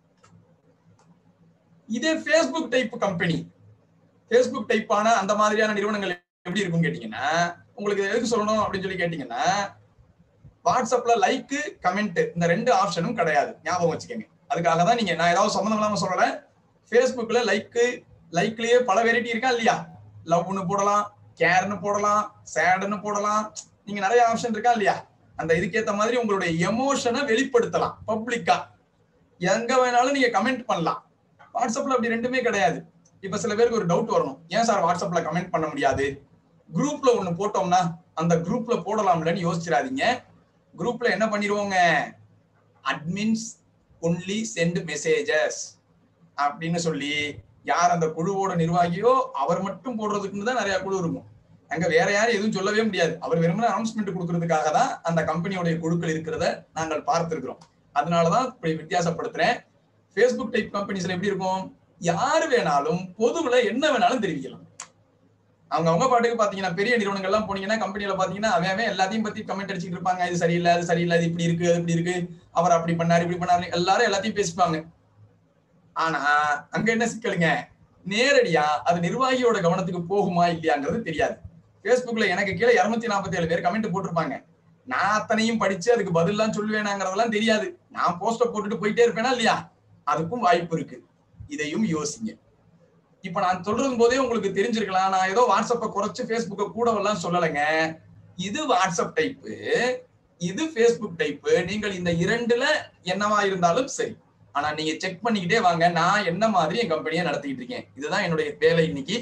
இதே ஃபேஸ்புக் டைப் கம்பெனி ஃபேஸ்புக் டைப்பான அந்த மாதிரியான நிறுவனங்கள் எப்படி இருக்கும் கேட்டீங்கன்னா உங்களுக்கு எதுக்கு சொல்லணும் அப்படின்னு சொல்லி கேட்டீங்கன்னா வாட்ஸ்அப்ல லைக் கமெண்ட் இந்த ரெண்டு ஆப்ஷனும் கிடையாது ஞாபகம் வச்சுக்கோங்க அதுக்காக தான் நீங்க நான் ஏதாவது சம்மந்தம் இல்லாம சொல்லல ஃபேஸ்புக்ல லைக் லைக்லயே பல வெரைட்டி இருக்கா இல்லையா லவ்னு போடலாம் கேர்னு போடலாம் சேடுன்னு போடலாம் நீங்க நிறைய ஆப்ஷன் இருக்கா இல்லையா அந்த இதுக்கேத்த மாதிரி உங்களுடைய எமோஷனை வெளிப்படுத்தலாம் பப்ளிக்கா எங்க வேணாலும் நீங்க கமெண்ட் பண்ணலாம் வாட்ஸ்அப்ல அப்படி ரெண்டுமே கிடையாது இப்ப சில பேருக்கு ஒரு டவுட் வரணும் ஏன் சார் வாட்ஸ்அப்ல கமெண்ட் பண்ண முடியாது குரூப்ல ஒண்ணு போட்டோம்னா அந்த குரூப்ல போடலாம்லன்னு யோசிச்சிடாதீங்க குரூப்ல என்ன பண்ணிடுவோங்க அட்மின்ஸ் ஒன்லி சென்ட் மெசேஜஸ் அப்படின்னு சொல்லி யார் அந்த குழுவோட நிர்வாகியோ அவர் மட்டும் போடுறதுக்குன்னு தான் நிறைய குழு இருக்கும் அங்க வேற யாரும் எதுவும் சொல்லவே முடியாது அவர் வெறுமனே அனௌன்ஸ்மெண்ட் கொடுக்கறதுக்காக தான் அந்த கம்பெனியோட குழுக்கள் இருக்கிறத நாங்கள் பார்த்திருக்கிறோம் அதனாலதான் இப்படி வித்தியாசப்படுத்துறேன் ஃபேஸ்புக் டைப் கம்பெனிஸ்ல எப்படி இருக்கும் யாரு வேணாலும் பொதுவுல என்ன வேணாலும் தெரிவிக்கலாம் அவங்க அவங்க பாட்டுக்கு பாத்தீங்கன்னா பெரிய நிறுவனங்கள் எல்லாம் போனீங்கன்னா கம்பெனில பாத்தீங்கன்னா அவன் அவன் எல்லாத்தையும் பத்தி கமெண்ட் அடிச்சுட்டு இருப்பாங்க இது சரியில்லை அது சரியில்லை அது இப்படி இருக்கு அது இப்படி இருக்கு அவர் அப்படி பண்ணாரு இப்படி பண்ணாரு எல்லாரும் எல்லாத்தையும் பேசிப்பாங்க ஆனா அங்க என்ன சிக்கலுங்க நேரடியா அது நிர்வாகியோட கவனத்துக்கு போகுமா இல்லையாங்கிறது தெரியாது Facebookல எனக்கு கீழே இருநூத்தி நாற்பத்தி ஏழு பேர் கமெண்ட் போட்டிருப்பாங்க நான் அத்தனையும் படிச்சு அதுக்கு பதிலாம் சொல்லுவேனாங்கிறதெல்லாம் தெரியாது நான் போஸ்ட போட்டுட்டு போயிட்டே இருப்பேனா இல்லையா அதுக்கும் வாய்ப்பு இருக்கு இதையும் யோசிங்க இப்ப நான் சொல்றது போதே உங்களுக்கு தெரிஞ்சிருக்கலாம் நான் ஏதோ வாட்ஸ்அப்பை குறைச்சு Facebookஅ கூடவெல்லாம் சொல்லலைங்க இது வாட்ஸ்அப் டைப்பு இது ஃபேஸ்புக் டைப்பு நீங்கள் இந்த இரண்டுல என்னவா இருந்தாலும் சரி ஆனா நீங்க செக் பண்ணிக்கிட்டே வாங்க நான் என்ன மாதிரி என் கம்பெனியை நடத்திக்கிட்டு இருக்கேன் இதுதான் என்னுடைய வேலை இன்னைக்கு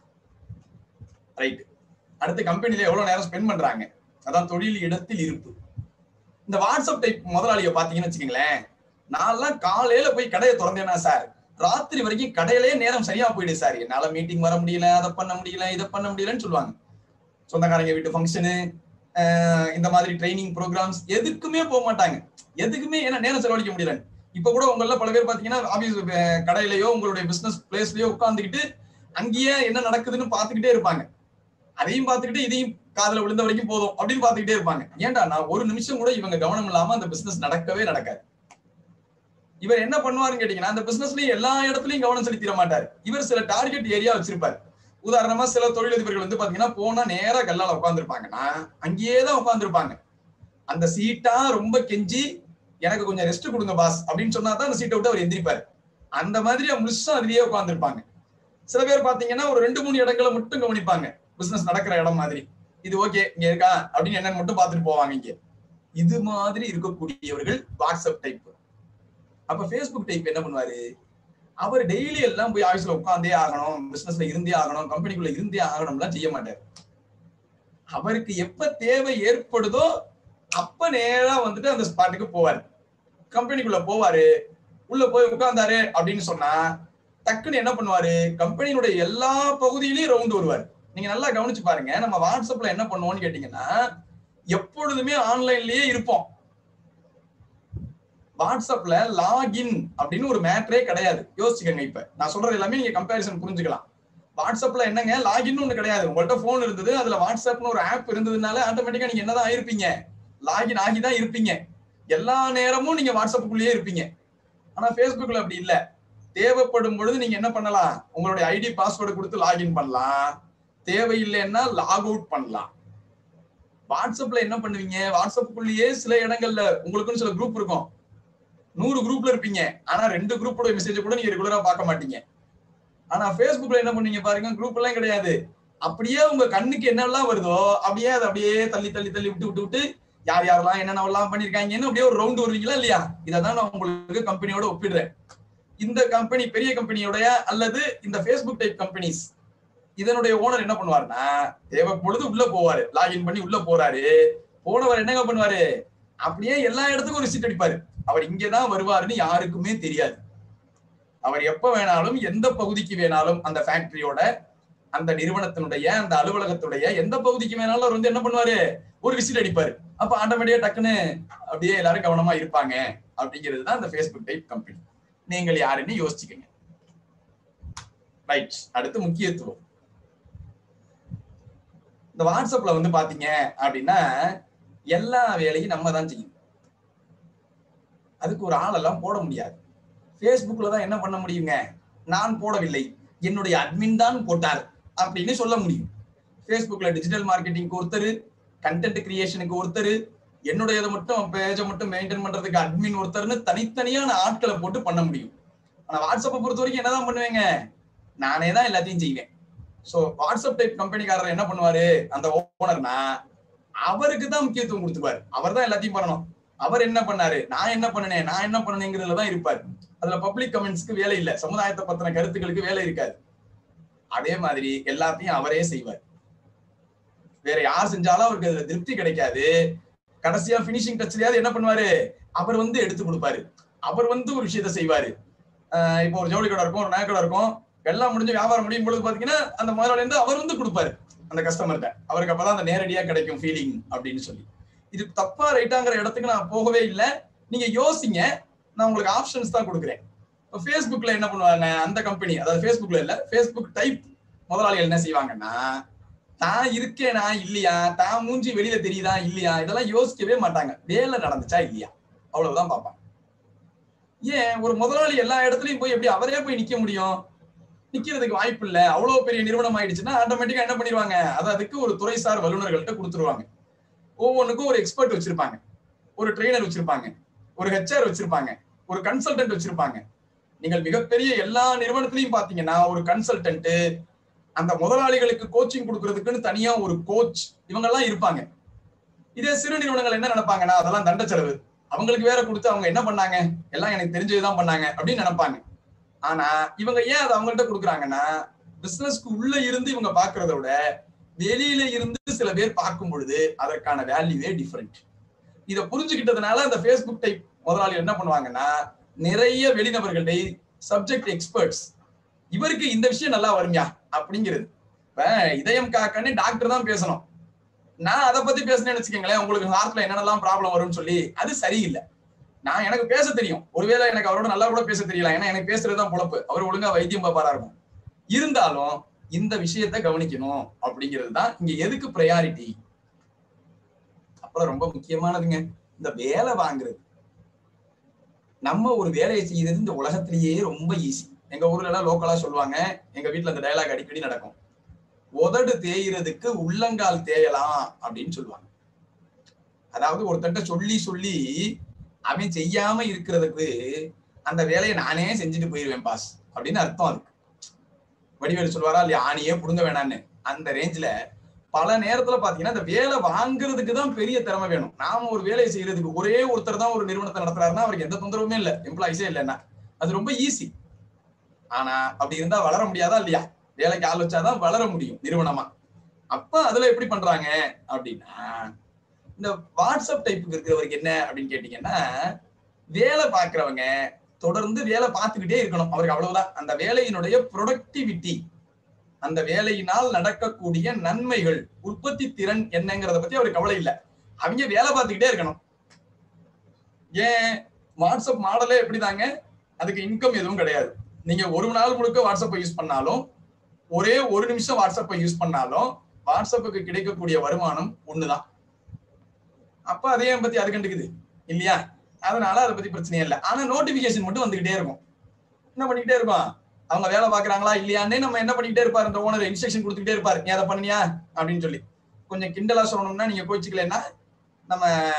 ரைட் அடுத்து கம்பெனில எவ்வளவு நேரம் ஸ்பெண்ட் பண்றாங்க அதான் தொழில் இடத்தில் இருப்பு இந்த வாட்ஸ்அப் டைப் முதலாளிய பாத்தீங்கன்னு வச்சுக்கோங்களேன் நான்லாம் காலையில போய் கடையை திறந்தேனா சார் ராத்திரி வரைக்கும் கடையிலே நேரம் சரியா போயிடுது சார் என்னால மீட்டிங் வர முடியல அதை பண்ண முடியல இதை பண்ண முடியலன்னு சொல்லுவாங்க சொந்தக்காரங்க வீட்டு ஃபங்க்ஷனு இந்த மாதிரி ட்ரைனிங் ப்ரோக்ராம்ஸ் எதுக்குமே போக மாட்டாங்க எதுக்குமே ஏன்னா நேரம் செலவழிக்க முடியல இப்ப கூட உங்கள பல பேர் பாத்தீங்கன்னா ஆபீஸ் கடையிலயோ உங்களுடைய பிசினஸ் பிளேஸ்லயோ உட்காந்துக்கிட்டு அங்கேயே என்ன நடக்குதுன்னு பாத்துக்கிட்டே இருப்பாங்க அதையும் பார்த்துக்கிட்டு இதையும் காதுல விழுந்த வரைக்கும் போதும் அப்படின்னு பார்த்துக்கிட்டே இருப்பாங்க ஏன்டா நான் ஒரு நிமிஷம் கூட இவங்க கவனம் இல்லாம அந்த பிசினஸ் நடக்கவே நடக்காது இவர் என்ன பண்ணுவாருன்னு கேட்டீங்கன்னா அந்த பிசினஸ்லயும் எல்லா இடத்துலயும் கவனம் செலுத்திட மாட்டார் இவர் சில டார்கெட் ஏரியா வச்சிருப்பாரு உதாரணமா சில தொழிலதிபர்கள் வந்து பாத்தீங்கன்னா போனா நேரா கல்லால உட்காந்துருப்பாங்கன்னா அங்கேயே தான் உட்காந்துருப்பாங்க அந்த சீட்டா ரொம்ப கெஞ்சி எனக்கு கொஞ்சம் ரெஸ்ட் கொடுங்க பாஸ் அப்படின்னு சொன்னா தான் அந்த சீட்டை விட்டு அவர் எந்திரிப்பாரு அந்த மாதிரி முழுசா அதுலயே உட்காந்துருப்பாங்க சில பேர் பாத்தீங்கன்னா ஒரு ரெண்டு மூணு இடங்களை மட்டும் கவனிப்பாங்க பிசினஸ் நடக்கிற இடம் மாதிரி இது ஓகே இங்க இருக்கா அப்படின்னு என்னன்னு மட்டும் பார்த்துட்டு போவாங்க இங்க இது மாதிரி இருக்கக்கூடியவர்கள் வாட்ஸ்அப் டைப் அப்ப ஃபேஸ்புக் டைப் என்ன பண்ணுவாரு அவர் டெய்லி எல்லாம் போய் ஆஃபீஸ்ல உட்காந்தே ஆகணும் பிசினஸ்ல இருந்தே ஆகணும் கம்பெனிக்குள்ள இருந்தே ஆகணும்லாம் செய்ய மாட்டார் அவருக்கு எப்ப தேவை ஏற்படுதோ அப்ப நேரா வந்துட்டு அந்த ஸ்பாட்டுக்கு போவார் கம்பெனிக்குள்ள போவாரு உள்ள போய் உட்கார்ந்தாரு அப்படின்னு சொன்னா டக்குன்னு என்ன பண்ணுவாரு கம்பெனியினுடைய எல்லா பகுதியிலயும் ரவுண்ட் வருவார் நீங்க நல்லா கவனிச்சு பாருங்க நம்ம வாட்ஸ்அப்ல என்ன பண்ணுவோம்னு கேட்டீங்கன்னா எப்பொழுதுமே ஆன்லைன்லயே இருப்போம் வாட்ஸ்அப்ல லாகின் அப்படின்னு ஒரு மேட்ரே கிடையாது யோசிச்சுக்கங்க இப்ப நான் சொல்றது எல்லாமே நீங்க கம்பேரிசன் புரிஞ்சுக்கலாம் வாட்ஸ்அப்ல என்னங்க லாகின் ஒண்ணு கிடையாது உங்கள்ட்ட போன் இருந்தது அதுல வாட்ஸ்அப்னு ஒரு ஆப் இருந்ததுனால ஆட்டோமேட்டிக்கா நீங்க என்னதான் இருப்பீங்க லாகின் ஆகி தான் இருப்பீங்க எல்லா நேரமும் நீங்க வாட்ஸ்அப்புக்குள்ளேயே இருப்பீங்க ஆனா ஃபேஸ்புக்ல அப்படி இல்ல தேவைப்படும் பொழுது நீங்க என்ன பண்ணலாம் உங்களுடைய ஐடி பாஸ்வேர்டு கொடுத்து லாகின் பண்ணலாம் தேவையில்லைன்னா லாக் அவுட் பண்ணலாம் வாட்ஸ்அப்ல என்ன பண்ணுவீங்க வாட்ஸ்அப்புக்குள்ளேயே சில இடங்கள்ல உங்களுக்குன்னு சில குரூப் இருக்கும் நூறு குரூப்ல இருப்பீங்க ஆனா ரெண்டு குரூப்போட மெசேஜ் கூட நீங்க ரெகுலரா பார்க்க மாட்டீங்க ஆனா ஃபேஸ்புக்ல என்ன பண்ணீங்க பாருங்க குரூப் எல்லாம் கிடையாது அப்படியே உங்க கண்ணுக்கு என்னெல்லாம் வருதோ அப்படியே அதை அப்படியே தள்ளி தள்ளி தள்ளி விட்டு விட்டு விட்டு யார் யாரெல்லாம் என்னென்னலாம் பண்ணிருக்காங்கன்னு அப்படியே ஒரு ரவுண்ட் வருவீங்களா இல்லையா இதை தான் நான் உங்களுக்கு கம்பெனியோட ஒப்பிடுறேன் இந்த கம்பெனி பெரிய கம்பெனியோடைய அல்லது இந்த ஃபேஸ்புக் டைப் கம்பெனிஸ் இதனுடைய ஓனர் என்ன பண்ணுவாருன்னா தேவைப்பொழுது உள்ள போவாரு லாகின் பண்ணி உள்ள போறாரு போனவர் என்னங்க பண்ணுவாரு அப்படியே எல்லா இடத்துக்கும் ஒரு சீட் அடிப்பாரு அவர் இங்கதான் வருவாருன்னு யாருக்குமே தெரியாது அவர் எப்ப வேணாலும் எந்த பகுதிக்கு வேணாலும் அந்த ஃபேக்டரியோட அந்த நிறுவனத்தினுடைய அந்த அலுவலகத்துடைய எந்த பகுதிக்கு வேணாலும் அவர் வந்து என்ன பண்ணுவாரு ஒரு விசிட் அடிப்பாரு அப்ப ஆட்டோமேட்டிக்கா டக்குன்னு அப்படியே எல்லாரும் கவனமா இருப்பாங்க அப்படிங்கிறது தான் அந்த ஃபேஸ்புக் டைப் கம்பெனி நீங்கள் யாருன்னு யோசிச்சுக்கங்க ரைட் அடுத்து முக்கியத்துவம் இந்த வாட்ஸ்அப்ல வந்து பாத்தீங்க அப்படின்னா எல்லா வேலையும் நம்ம தான் செய்யணும் அதுக்கு ஒரு ஆளெல்லாம் போட முடியாது ஃபேஸ்புக்ல தான் என்ன பண்ண முடியுங்க நான் போடவில்லை என்னுடைய அட்மின் தான் போட்டார் அப்படின்னு சொல்ல முடியும் ஃபேஸ்புக்ல டிஜிட்டல் மார்க்கெட்டிங்க்கு ஒருத்தர் கண்டென்ட் கிரியேஷனுக்கு ஒருத்தர் என்னுடையது மட்டும் பேஜை மட்டும் மெயின்டைன் பண்றதுக்கு அட்மின் ஒருத்தர்னு தனித்தனியான ஆட்களை போட்டு பண்ண முடியும் ஆனா வாட்ஸ்அப்பை பொறுத்த வரைக்கும் என்னதான் பண்ணுவேங்க நானே தான் எல்லாத்தையும் செய்வேன் சோ வாட்ஸ்அப் டைப் கம்பெனிக்காரர் என்ன பண்ணுவாரு அந்த ஓனர்னா அவருக்கு தான் முக்கியத்துவம் கொடுத்துப்பாரு அவர் தான் எல்லாத்தையும் பண்ணணும் அவர் என்ன பண்ணாரு நான் என்ன பண்ணனேன் நான் என்ன பண்ணனேங்கிறதுல தான் இருப்பார் அதுல பப்ளிக் கமெண்ட்ஸ்க்கு வேலை இல்ல சமுதாயத்தை பத்தின கருத்துக்களுக்கு வேலை இருக்காது அதே மாதிரி எல்லாத்தையும் அவரே செய்வார் வேற யார் செஞ்சாலும் அவருக்கு அதுல திருப்தி கிடைக்காது கடைசியா பினிஷிங் டச்லயாவது என்ன பண்ணுவாரு அவர் வந்து எடுத்து கொடுப்பாரு அவர் வந்து ஒரு விஷயத்த செய்வாரு ஆஹ் இப்போ ஒரு ஜவுளி கடை இருக்கும் ஒரு நகை கடை இருக்கும் எல்லாம் முடிஞ்சு வியாபாரம் முடியும் பொழுது பாத்தீங்கன்னா அந்த முதலாளி வந்து அவர் வந்து கொடுப்பாரு அந்த கஸ்டமர்கிட்ட அவருக்கு அப்பதான் அந்த நேரடியா கிடைக்கும் ஃபீலிங் அப்படின்னு சொல்லி இது தப்பா ரைட்டாங்கிற இடத்துக்கு நான் போகவே இல்லை நீங்க யோசிங்க நான் உங்களுக்கு ஆப்ஷன்ஸ் தான் கொடுக்குறேன் இப்போ ஃபேஸ்புக்ல என்ன பண்ணுவாங்க அந்த கம்பெனி அதாவது ஃபேஸ்புக்ல இல்ல ஃபேஸ்புக் டைப் முதலாளிகள் என்ன செய்வாங்கன்னா தான் இருக்கேனா இல்லையா தான் மூஞ்சி வெளியில தெரியுதா இல்லையா இதெல்லாம் யோசிக்கவே மாட்டாங்க வேலை நடந்துச்சா இல்லையா அவ்வளவுதான் பார்ப்பாங்க ஏன் ஒரு முதலாளி எல்லா இடத்துலயும் போய் எப்படி அவரே போய் நிக்க முடியும் நிக்கிறதுக்கு வாய்ப்பு இல்ல அவ்வளவு பெரிய நிறுவனம் ஆயிடுச்சுன்னா ஆட்டோமேட்டிக்கா என்ன பண்ணிடுவாங்க அது அதுக்கு ஒரு துறைசார் வல்லுநர்கள்ட்ட கொடுத்துருவாங்க ஒவ்வொன்றுக்கும் ஒரு எக்ஸ்பர்ட் வச்சிருப்பாங்க ஒரு ட்ரெயினர் வச்சிருப்பாங்க ஒரு ஹெச்ஆர் வச்சிருப்பாங்க ஒரு கன்சல்டன்ட் வச்சிருப்பாங்க நீங்கள் மிகப்பெரிய எல்லா நிறுவனத்திலையும் பாத்தீங்கன்னா ஒரு கன்சல்டன்ட் அந்த முதலாளிகளுக்கு கோச்சிங் கொடுக்கறதுக்குன்னு தனியா ஒரு கோச் இவங்க எல்லாம் இருப்பாங்க இதே சிறு நிறுவனங்கள் என்ன நினைப்பாங்கன்னா அதெல்லாம் தண்ட செலவு அவங்களுக்கு வேற கொடுத்து அவங்க என்ன பண்ணாங்க எல்லாம் எனக்கு தெரிஞ்சதுதான் பண்ணாங்க அப்படின்னு நினைப்பாங்க ஆனா இவங்க ஏன் அதை அவங்கள்ட்ட கொடுக்குறாங்கன்னா பிசினஸ்க்கு உள்ள இருந்து இவங்க பாக்குறத விட வெளியில இருந்து சில பேர் பார்க்கும் பொழுது அதற்கான வேல்யூவே டிஃபரெண்ட் இதை புரிஞ்சுக்கிட்டதுனால அந்த ஃபேஸ்புக் டைப் முதலாளி என்ன பண்ணுவாங்கன்னா நிறைய வெளிநபர்கள்ட்ட சப்ஜெக்ட் எக்ஸ்பர்ட்ஸ் இவருக்கு இந்த விஷயம் நல்லா வருமியா அப்படிங்கிறது இப்ப இதயம் காக்கன்னு டாக்டர் தான் பேசணும் நான் அதை பத்தி பேசினேன்னு வச்சுக்கோங்களேன் உங்களுக்கு ஹார்ட்ல என்னென்னலாம் ப்ராப்ளம் வரும்னு சொல்லி அது சரியில்லை நான் எனக்கு பேச தெரியும் ஒருவேளை எனக்கு அவரோட நல்லா கூட பேச தெரியல ஏன்னா எனக்கு பேசுறதுதான் பொழப்பு அவர் ஒழுங்கா வைத்தியம் பாப்பாரா இருக்கும் இருந்தாலும் இந்த விஷயத்த கவனிக்கணும் அப்படிங்கிறது தான் இங்க எதுக்கு ப்ரையாரிட்டி அப்புறம் ரொம்ப முக்கியமானதுங்க இந்த வேலை வாங்குறது நம்ம ஒரு வேலையை செய்யறது இந்த உலகத்திலேயே ரொம்ப ஈஸி எங்க ஊர்ல எல்லாம் லோக்கலா சொல்லுவாங்க எங்க வீட்டுல அந்த டயலாக் அடிக்கடி நடக்கும் உதடு தேய்றதுக்கு உள்ளங்கால் தேயலாம் அப்படின்னு சொல்லுவாங்க அதாவது ஒருத்தன்ட்ட சொல்லி சொல்லி அவன் செய்யாம இருக்கிறதுக்கு அந்த வேலையை நானே செஞ்சுட்டு போயிருவேன் பாஸ் அப்படின்னு அர்த்தம் அதுக்கு வடிவேலு சொல்லுவாரா இல்லையா ஆணியே புடுங்க வேணான்னு அந்த ரேஞ்சில பல நேரத்துல பாத்தீங்கன்னா அந்த வேலை வாங்குறதுக்கு தான் பெரிய திறமை வேணும் நாம ஒரு வேலையை செய்யறதுக்கு ஒரே ஒருத்தர் தான் ஒரு நிறுவனத்தை நடத்துறாருன்னா அவருக்கு எந்த தொந்தரவுமே இல்லை எம்ப்ளாயிஸே இல்லைன்னா அது ரொம்ப ஈஸி ஆனா அப்படி இருந்தா வளர முடியாதா இல்லையா வேலைக்கு ஆள் வச்சாதான் வளர முடியும் நிறுவனமா அப்ப அதுல எப்படி பண்றாங்க அப்படின்னா இந்த வாட்ஸ்அப் டைப்புக்கு இருக்கிறவருக்கு என்ன அப்படின்னு கேட்டீங்கன்னா வேலை பாக்குறவங்க தொடர்ந்து வேலை பார்த்துக்கிட்டே இருக்கணும் அவருக்கு அவ்வளவுதான் அந்த வேலையினுடைய ப்ரொடக்டிவிட்டி அந்த வேலையினால் நடக்கக்கூடிய நன்மைகள் உற்பத்தி திறன் என்னங்கிறத பத்தி அவருக்கு கவலை இல்லை அவங்க வேலை பார்த்துக்கிட்டே இருக்கணும் ஏன் வாட்ஸ்அப் மாடலே எப்படிதாங்க அதுக்கு இன்கம் எதுவும் கிடையாது நீங்க ஒரு நாள் முழுக்க வாட்ஸ்அப்பை யூஸ் பண்ணாலும் ஒரே ஒரு நிமிஷம் வாட்ஸ்அப்பை யூஸ் பண்ணாலும் வாட்ஸ்அப்புக்கு கிடைக்கக்கூடிய வருமானம் ஒண்ணுதான் அப்ப அதே பத்தி அது கண்டுக்குது இல்லையா அதனால அதை பத்தி பிரச்சனையே இல்லை ஆனா நோட்டிபிகேஷன் மட்டும் வந்துகிட்டே இருக்கும் என்ன பண்ணிக்கிட்டே இருக்கும் அவங்க வேலை பாக்குறாங்களா இல்லையான்னே நம்ம என்ன பண்ணிக்கிட்டே இருப்பாரு இந்த ஓனர் இன்ஸ்ட்ரக்ஷன் கொடுத்துக்கிட்டே இருப்பாரு நீ அதை பண்ணியா அப்படின்னு சொல்லி கொஞ்சம் கிண்டலா சொல்லணும்னா நீங்க கோச்சிக்கலன்னா நம்ம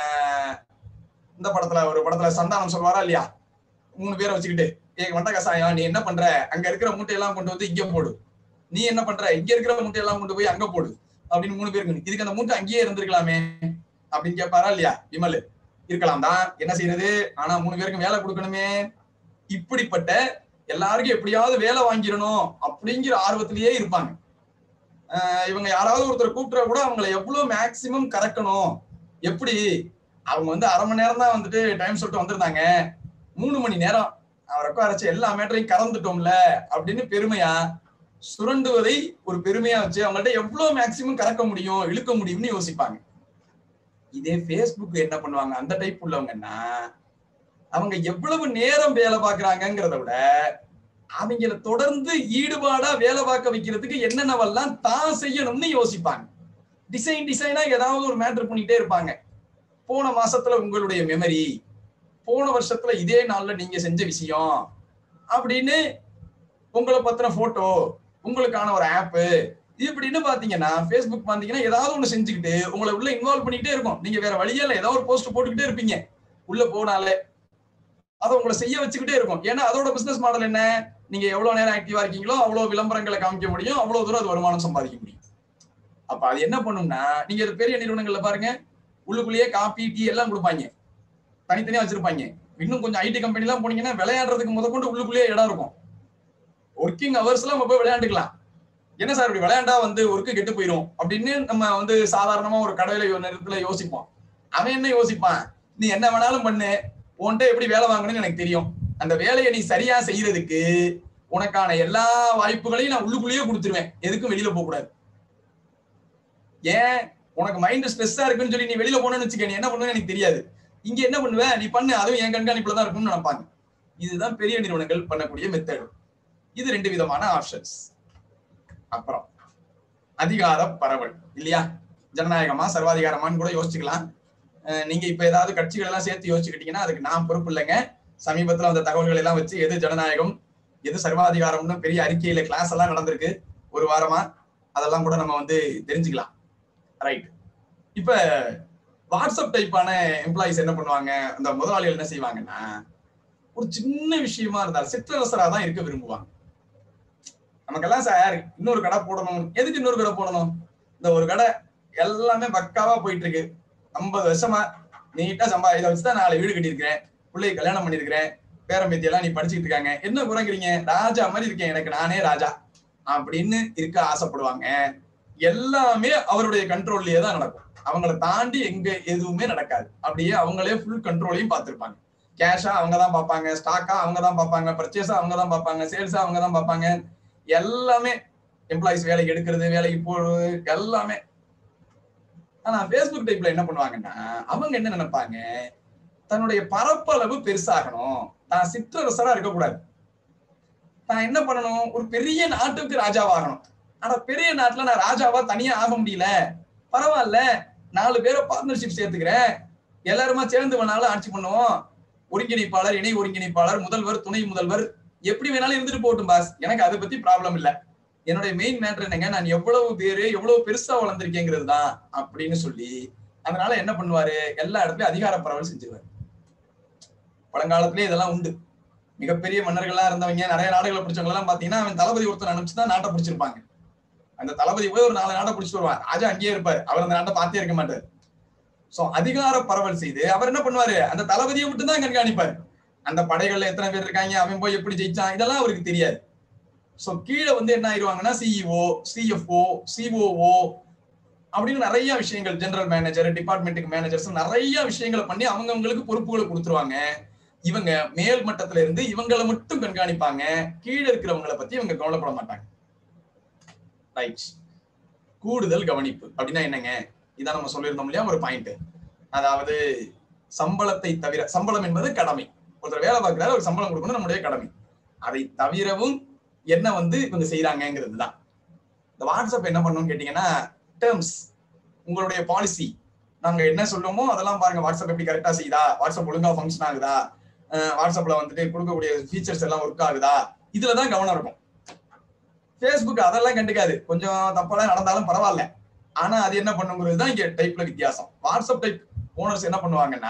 இந்த படத்துல ஒரு படத்துல சந்தானம் சொல்வாரா இல்லையா மூணு பேரை வச்சுக்கிட்டு ஏ வண்ட கசாயம் நீ என்ன பண்ற அங்க இருக்கிற மூட்டையெல்லாம் கொண்டு வந்து இங்க போடு நீ என்ன பண்ற இங்க இருக்கிற மூட்டையெல்லாம் கொண்டு போய் அங்க போடு அப்படின்னு மூணு பேருக்கு இதுக்கு அந்த மூட்டை அங்கேயே இருந்திருக்கலாமே அப்படின்னு கேட்பாரா இல்லையா விமல் இருக்கலாம் தான் என்ன செய்யறது ஆனா மூணு பேருக்கு வேலை கொடுக்கணுமே இப்படிப்பட்ட எல்லாருக்கும் எப்படியாவது வேலை வாங்கிடணும் அப்படிங்கிற ஆர்வத்திலேயே இருப்பாங்க இவங்க யாராவது ஒருத்தர் கூப்பிட்டா கூட அவங்களை எவ்வளவு மேக்சிமம் கறக்கணும் எப்படி அவங்க வந்து அரை மணி நேரம் தான் வந்துட்டு டைம் சொல்லிட்டு வந்திருந்தாங்க மூணு மணி நேரம் அவரை உட்காரச்சு எல்லா மேட்டரையும் கறந்துட்டோம்ல அப்படின்னு பெருமையா சுரண்டுவதை ஒரு பெருமையா வச்சு அவங்கள்ட்ட எவ்வளவு மேக்சிமம் கறக்க முடியும் இழுக்க முடியும்னு யோசிப்பாங்க இதே பேஸ்புக் என்ன பண்ணுவாங்க அந்த டைப் உள்ளவங்கன்னா அவங்க எவ்வளவு நேரம் வேலை பார்க்கறாங்கிறத விட அவங்கள தொடர்ந்து ஈடுபாடா வேலை பார்க்க வைக்கிறதுக்கு என்னென்னவெல்லாம் தான் செய்யணும்னு யோசிப்பாங்க டிசைன் டிசைனா ஏதாவது ஒரு மேட்டர் பண்ணிட்டே இருப்பாங்க போன மாசத்துல உங்களுடைய மெமரி போன வருஷத்துல இதே நாள்ல நீங்க செஞ்ச விஷயம் அப்படின்னு உங்களை பத்தின போட்டோ உங்களுக்கான ஒரு ஆப்பு இப்படின்னு பாத்தீங்கன்னா ஃபேஸ்புக் பாத்தீங்கன்னா ஏதாவது ஒண்ணு செஞ்சுக்கிட்டு உங்களை உள்ள இன்வால்வ் பண்ணிக்கிட்டே இருக்கும் நீங்க வேற வழியே இல்ல ஏதாவது ஒரு போஸ்ட் போட்டுக்கிட்டே இருப்பீங்க உள்ள போனாலே அதை உங்களை செய்ய வச்சுக்கிட்டே இருக்கும் ஏன்னா அதோட பிசினஸ் மாடல் என்ன நீங்க எவ்வளவு நேரம் ஆக்டிவா இருக்கீங்களோ அவ்வளவு விளம்பரங்களை காமிக்க முடியும் அவ்வளவு தூரம் அது வருமானம் சம்பாதிக்க முடியும் அப்ப அது என்ன பண்ணும்னா நீங்க இது பெரிய நிறுவனங்கள்ல பாருங்க உள்ளுக்குள்ளேயே காப்பி டீ எல்லாம் கொடுப்பாங்க தனித்தனியா வச்சிருப்பாங்க இன்னும் கொஞ்சம் ஐடி கம்பெனி எல்லாம் போனீங்கன்னா விளையாடுறதுக்கு முதற்கொண்டு உள்ளுக்குள்ளேயே இடம் இருக்கும் ஒர்க்கிங் ஹவர்ஸ்ல நம்ம போய் விளையாண்டுக்கலாம் என்ன சார் இப்படி விளையாண்டா வந்து ஒர்க்கு கெட்டு போயிடும் அப்படின்னு நம்ம வந்து சாதாரணமா ஒரு கடையில ஒரு நேரத்துல யோசிப்போம் அவன் என்ன யோசிப்பான் நீ என்ன வேணாலும் பண்ணு உன்கிட்ட எப்படி வேலை வாங்கணும்னு எனக்கு தெரியும் அந்த வேலையை நீ சரியா செய்யறதுக்கு உனக்கான எல்லா வாய்ப்புகளையும் நான் உள்ளுக்குள்ளேயே கொடுத்துருவேன் எதுக்கும் வெளியில போக கூடாது ஏன் உனக்கு மைண்ட் ஸ்ட்ரெஸ்ஸா இருக்குன்னு சொல்லி நீ வெளியில போனேன்னு வச்சுக்க நீ என்ன பண்ணுவேன்னு எனக்கு தெரியாது இங்க என்ன பண்ணுவ நீ பண்ணு அதுவும் என் கண்காணிப்புல தான் இருக்கும்னு நினைப்பாங்க இதுதான் பெரிய நிறுவனங்கள் பண்ணக்கூடிய மெத்தட் இது ரெண்டு விதமான ஆப்ஷன்ஸ் அப்புறம் அதிகார பரவல் இல்லையா ஜனநாயகமா சர்வாதிகாரமான்னு கூட யோசிச்சுக்கலாம் அஹ் நீங்க இப்ப ஏதாவது கட்சிகள் எல்லாம் சேர்த்து யோசிச்சுக்கிட்டீங்கன்னா அதுக்கு நான் பொறுப்பு இல்லைங்க சமீபத்துல அந்த தகவல்கள் எல்லாம் வச்சு எது ஜனநாயகம் எது சர்வாதிகாரம்னு பெரிய அறிக்கையில கிளாஸ் எல்லாம் நடந்திருக்கு ஒரு வாரமா அதெல்லாம் கூட நம்ம வந்து தெரிஞ்சுக்கலாம் ரைட் இப்ப வாட்ஸ்அப் டைப்பான எம்ப்ளாயிஸ் என்ன பண்ணுவாங்க அந்த முதலாளிகள் என்ன செய்வாங்கன்னா ஒரு சின்ன விஷயமா இருந்தாலும் சிற்றரசரா தான் இருக்க விரும்புவாங்க நமக்கெல்லாம் சார் இன்னொரு கடை போடணும் எதுக்கு இன்னொரு கடை போடணும் இந்த ஒரு கடை எல்லாமே பக்காவா போயிட்டு இருக்கு ஐம்பது வருஷமா நீட்டா சம்பா இதை வச்சுதான் நாலு வீடு கட்டியிருக்கிறேன் பிள்ளைய கல்யாணம் பண்ணியிருக்கிறேன் பேரம்பேத்தி எல்லாம் நீ படிச்சுட்டு இருக்காங்க என்ன குறைக்கிறீங்க ராஜா மாதிரி இருக்கேன் எனக்கு நானே ராஜா அப்படின்னு இருக்க ஆசைப்படுவாங்க எல்லாமே அவருடைய கண்ட்ரோல்லயே தான் நடக்கும் அவங்கள தாண்டி எங்க எதுவுமே நடக்காது அப்படியே அவங்களே ஃபுல் கண்ட்ரோலையும் பார்த்திருப்பாங்க கேஷா அவங்க தான் பார்ப்பாங்க ஸ்டாக்கா அவங்க தான் பார்ப்பாங்க பர்ச்சேஸா அவங்க தான் பார்ப்பாங்க சேல்ஸா அவங்க தான் பார்ப்பாங்க எல்லாமே எம்ப்ளாயிஸ் வேலைக்கு எடுக்கிறது வேலைக்கு போறது எல்லாமே ஆனா ஃபேஸ்புக் டைப்ல என்ன பண்ணுவாங்கன்னா அவங்க என்ன நினைப்பாங்க தன்னுடைய பரப்பளவு பெருசாகணும் தான் சிற்றரசரா இருக்கக்கூடாது நான் என்ன பண்ணணும் ஒரு பெரிய நாட்டுக்கு ராஜாவாகணும் ஆனா பெரிய நாட்டுல நான் ராஜாவா தனியா ஆக முடியல பரவாயில்ல நாலு பேரை பார்ட்னர்ஷிப் சேர்த்துக்கிறேன் எல்லாருமா சேர்ந்து வேணாலும் ஆட்சி பண்ணுவோம் ஒருங்கிணைப்பாளர் இணை ஒருங்கிணைப்பாளர் முதல்வர் துணை முதல்வர் எப்படி வேணாலும் இருந்துட்டு போகட்டும் பாஸ் எனக்கு அதை பத்தி ப்ராப்ளம் இல்ல என்னுடைய மெயின் மேட்டர் என்னங்க நான் எவ்வளவு பேரு எவ்வளவு பெருசா வளர்ந்திருக்கேங்கிறது தான் அப்படின்னு சொல்லி அதனால என்ன பண்ணுவாரு எல்லா இடத்துலயும் அதிகார பரவல் செஞ்சிருவாரு பழங்காலத்திலேயே இதெல்லாம் உண்டு மிகப்பெரிய மன்னர்கள்லாம் இருந்தவங்க நிறைய நாடுகளை பிடிச்சவங்க எல்லாம் பாத்தீங்கன்னா அவன் தளபதி ஒருத்தர் அனுப்பிச்சு தான் நாட்டை பிடிச்சிருப்பாங்க அந்த தளபதி போய் ஒரு நாலு நாட்டை பிடிச்சிட்டு வருவார் ராஜா அங்கேயே இருப்பாரு அவர் அந்த நாட்டை பார்த்தே இருக்க மாட்டார் சோ அதிகார பரவல் செய்து அவர் என்ன பண்ணுவாரு அந்த தளபதியை மட்டும் தான் கண்காணிப்பாரு அந்த படைகள்ல எத்தனை பேர் இருக்காங்க அவன் போய் எப்படி ஜெயிச்சான் இதெல்லாம் அவருக்கு தெரியாது சோ கீழே வந்து என்ன ஆயிருவாங்கன்னா சிஇஓ சிஎஃப்ஓ சிஓஓ அப்படின்னு நிறைய விஷயங்கள் ஜெனரல் மேனேஜர் டிபார்ட்மெண்ட்டுக்கு மேனேஜர்ஸ் நிறைய விஷயங்களை பண்ணி அவங்கவங்களுக்கு பொறுப்புகளை கொடுத்துருவாங்க இவங்க மேல் மட்டத்துல இருந்து இவங்களை மட்டும் கண்காணிப்பாங்க கீழே இருக்கிறவங்களை பத்தி இவங்க கவலைப்பட மாட்டாங்க ரைட் கூடுதல் கவனிப்பு அப்படின்னா என்னங்க இதான் நம்ம சொல்லியிருந்தோம் இல்லையா ஒரு பாயிண்ட் அதாவது சம்பளத்தை தவிர சம்பளம் என்பது கடமை ஒருத்தர் வேலை பார்க்கிறாரு ஒரு சம்பளம் கொடுக்கணும் நம்முடைய கடமை அதை தவிரவும் என்ன வந்து இவங்க செய்யறாங்கிறது தான் இந்த வாட்ஸ்அப் என்ன பண்ணணும்னு கேட்டீங்கன்னா டேர்ம்ஸ் உங்களுடைய பாலிசி நாங்க என்ன சொல்லுவோமோ அதெல்லாம் பாருங்க வாட்ஸ்அப் எப்படி கரெக்டா செய்யுதா வாட்ஸ்அப் ஒழுங்கா ஃபங்க்ஷன் ஆகுதா அஹ் வாட்ஸ்அப்ல வந்துட்டு கொடுக்கக்கூடிய ஃபீச்சர்ஸ் எல்லாம் ஒர்க் ஆகுதா இதுலதான் கவனம் இருக்கும் ஃபேஸ்புக் அதெல்லாம் கண்டுக்காது கொஞ்சம் தப்பெல்லாம் நடந்தாலும் பரவாயில்ல ஆனா அது என்ன பண்ணுங்கிறது தான் இங்க டைப்ல வித்தியாசம் வாட்ஸ்அப் டைப் ஓனர்ஸ் என்ன பண்ணுவாங்கன்னா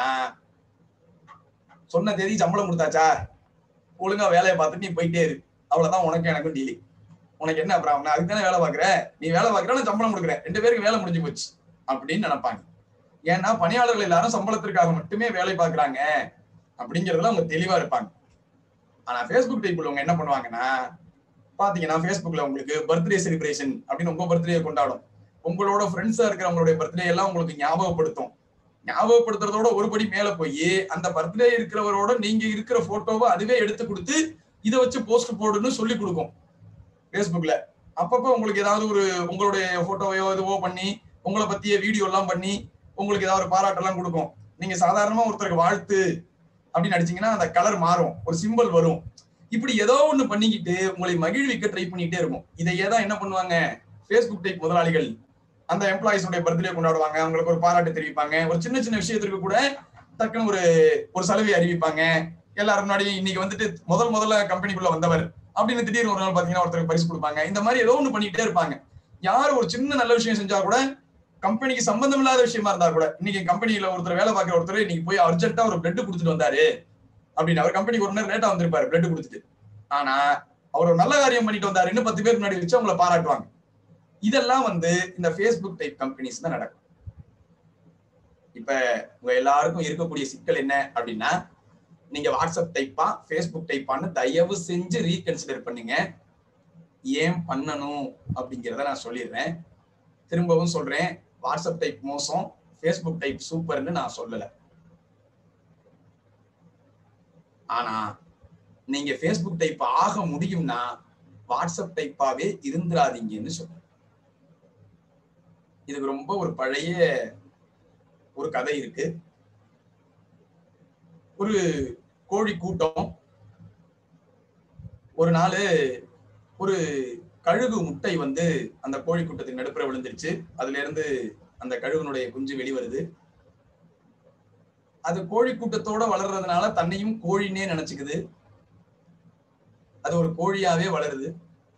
சொன்ன தேதி சம்பளம் கொடுத்தாச்சா ஒழுங்கா வேலையை பார்த்துட்டு நீ போயிட்டே இரு அவ்வளவுதான் உனக்கு எனக்கும் டீலி உனக்கு என்ன அப்புறம் நான் அதுக்கு தானே வேலை பாக்குறேன் நீ வேலை பாக்குற நான் சம்பளம் கொடுக்குறேன் ரெண்டு பேருக்கு வேலை முடிஞ்சு போச்சு அப்படின்னு நினைப்பாங்க ஏன்னா பணியாளர்கள் எல்லாரும் சம்பளத்திற்காக மட்டுமே வேலை பார்க்கறாங்க அப்படிங்கறதுல அவங்க தெளிவா இருப்பாங்க ஆனா ஃபேஸ்புக் டைப் உள்ளவங்க என்ன பண்ணுவாங்கன்னா பாத்தீங்கன்னா ஃபேஸ்புக்ல உங்களுக்கு பர்த்டே செலிப்ரேஷன் அப்படின்னு உங்க பர்த்டே கொண்டாடும் உங்களோட ஃப்ரெண்ட்ஸா இருக்கிறவங்களுடைய பர்த்டே எல்லாம் உங்களுக்கு ஞாபகப்படுத்தும் ஞாபகப்படுத்துறதோட ஒரு படி மேல போய் அந்த பர்த்டே இருக்கிறவரோட நீங்க இருக்கிற போட்டோவை அதுவே எடுத்து கொடுத்து இதை வச்சு போஸ்ட் போடுன்னு சொல்லி கொடுக்கும் ஃபேஸ்புக்ல அப்பப்போ உங்களுக்கு ஏதாவது ஒரு உங்களுடைய போட்டோவையோ இதுவோ பண்ணி உங்களை பத்திய வீடியோ எல்லாம் பண்ணி உங்களுக்கு ஏதாவது ஒரு பாராட்டெல்லாம் கொடுக்கும் நீங்க சாதாரணமா ஒருத்தருக்கு வாழ்த்து அப்படின்னு அடிச்சீங்கன்னா அந்த கலர் மாறும் ஒரு சிம்பிள் வரும் இப்படி ஏதோ ஒண்ணு பண்ணிக்கிட்டு உங்களை மகிழ்விக்க ட்ரை பண்ணிக்கிட்டே இருக்கும் இதையே தான் என்ன பண்ணுவாங்க ஃபேஸ்புக் டைப் முதலாளிகள் அந்த எம்ப்ளாயிஸோட பர்த்டே கொண்டாடுவாங்க அவங்களுக்கு ஒரு பாராட்டு தெரிவிப்பாங்க ஒரு சின்ன சின்ன விஷயத்திற்கு கூட டக்குன்னு ஒரு ஒரு சலுகை அறிவிப்பாங்க எல்லாரும் முன்னாடி இன்னைக்கு வந்துட்டு முதல் முதல்ல கம்பெனிக்குள்ள வந்தவர் அப்படின்னு திடீர்னு ஒரு நாள் பாத்தீங்கன்னா ஒருத்தருக்கு பரிசு கொடுப்பாங்க இந்த மாதிரி ஏதோ ஒண்ணு பண்ணிக்கிட்டே இருப்பாங்க யார் ஒரு சின்ன நல்ல விஷயம் செஞ்சா கூட கம்பெனிக்கு சம்பந்தம் இல்லாத விஷயமா இருந்தா கூட இன்னைக்கு கம்பெனில ஒருத்தர் வேலை பார்க்குற ஒருத்தர் இன்னைக்கு போய் அர்ஜென்ட்டா ஒரு பிளட் கொடுத்துட்டு வந்தாரு அப்படின்னு அவர் கம்பெனிக்கு ஒரு நேரம் லேட்டா வந்திருப்பாரு பிளட் கொடுத்துட்டு ஆனா அவர் ஒரு நல்ல காரியம் பண்ணிட்டு வந்தாருன்னு பத்து பேர் முன்னாடி வச்சு அவங்கள பாராட்டுவாங்க இதெல்லாம் வந்து இந்த ஃபேஸ்புக் டைப் கம்பெனிஸ் தான் நடக்கும் இப்ப உங்க எல்லாருக்கும் இருக்கக்கூடிய சிக்கல் என்ன அப்படின்னா நீங்க வாட்ஸ்அப் டைப்பா ஃபேஸ்புக் டைப்பான்னு தயவு செஞ்சு ரீகன்சிடர் பண்ணுங்க ஏன் பண்ணணும் அப்படிங்கிறத நான் சொல்லிடுறேன் திரும்பவும் சொல்றேன் வாட்ஸ்அப் டைப் மோசம் ஃபேஸ்புக் டைப் சூப்பர்னு நான் சொல்லல ஆனா நீங்க ஃபேஸ்புக் டைப் ஆக முடியும்னா வாட்ஸ்அப் டைப்பாவே இருந்துராதீங்கன்னு சொல்றேன் இதுக்கு ரொம்ப ஒரு பழைய ஒரு கதை இருக்கு ஒரு கோழி கூட்டம் ஒரு நாள் ஒரு கழுகு முட்டை வந்து அந்த கோழி கூட்டத்துக்கு நடுப்புற விழுந்துருச்சு அதுல இருந்து அந்த கழுகுனுடைய குஞ்சு வெளிவருது அது கோழி கூட்டத்தோட வளர்றதுனால தன்னையும் கோழின்னே நினைச்சுக்குது அது ஒரு கோழியாவே வளருது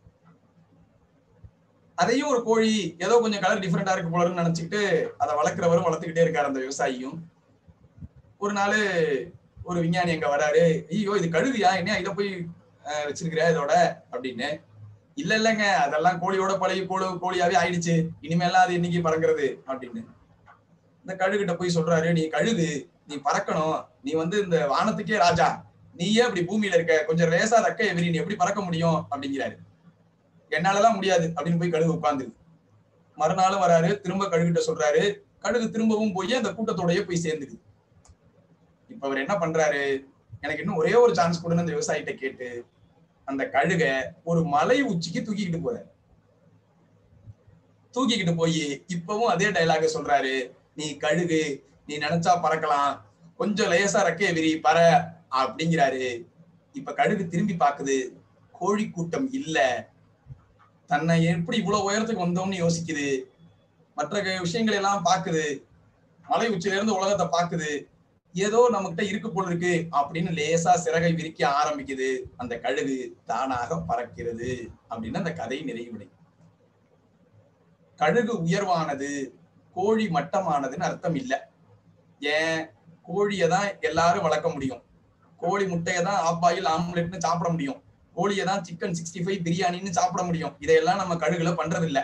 அதையும் ஒரு கோழி ஏதோ கொஞ்சம் கலர் டிஃப்ரெண்டா இருக்கு போலன்னு நினைச்சுக்கிட்டு அதை வளர்க்குறவரும் வளர்த்துக்கிட்டே இருக்காரு அந்த விவசாயியும் ஒரு நாள் ஒரு விஞ்ஞானி அங்க வராரு ஐயோ இது கழுகுயா என்ன இதை போய் அஹ், வச்சிருக்கிற இதோட அப்படின்னு இல்ல இல்லைங்க அதெல்லாம் கோழியோட பழகி கோழி கோழியாவே ஆயிடுச்சு இனிமேலாம் அது இன்னைக்கு பறக்கிறது அப்படின்னு இந்த கழுகிட்ட போய் சொல்றாரு நீ கழுகு நீ பறக்கணும் நீ வந்து இந்த வானத்துக்கே ராஜா நீயே அப்படி பூமியில இருக்க கொஞ்சம் லேசா ரெக்க எவிரி நீ எப்படி பறக்க முடியும் அப்படிங்கிறாரு என்னாலலாம் முடியாது அப்படின்னு போய் கழுகு உட்கார்ந்து மறுநாளும் வராரு திரும்ப கழுகிட்ட சொல்றாரு கழுகு திரும்பவும் போய் அந்த கூட்டத்தோடயே போய் சேர்ந்துக்குது இப்ப அவர் என்ன பண்றாரு எனக்கு இன்னும் ஒரே ஒரு சான்ஸ் கொடுன்னு அந்த விவசாயிட்ட கேட்டு அந்த கழுக ஒரு மலை உச்சிக்கு தூக்கிக்கிட்டு போறாரு தூக்கிக்கிட்டு போய் இப்பவும் அதே டைலாக சொல்றாரு நீ கழுகு நீ நினைச்சா பறக்கலாம் கொஞ்சம் லேசா ரெக்கைய விரி பற அப்படிங்கிறாரு இப்ப கழுகு திரும்பி பாக்குது கோழி கூட்டம் இல்ல தன்னை எப்படி இவ்வளவு உயரத்துக்கு வந்தோம்னு யோசிக்குது மற்ற க- விஷயங்களை எல்லாம் பாக்குது மலை உச்சியில இருந்து உலகத்தை பாக்குது ஏதோ நம்மகிட்ட இருக்கு போல இருக்கு அப்படின்னு லேசா சிறகை விரிக்க ஆரம்பிக்குது அந்த கழுகு தானாக பறக்கிறது அப்படின்னு அந்த கதை நிறைவடை கழுகு உயர்வானது கோழி மட்டமானதுன்னு அர்த்தம் இல்ல ஏன் கோழியை தான் எல்லாரும் வளர்க்க முடியும் கோழி முட்டையை தான் ஆப்பாயில் ஆம்லெட்னு சாப்பிட முடியும் கோழியை தான் சிக்கன் சிக்ஸ்டி ஃபைவ் பிரியாணின்னு சாப்பிட முடியும் இதையெல்லாம் நம்ம கழுகுல பண்றது இல்ல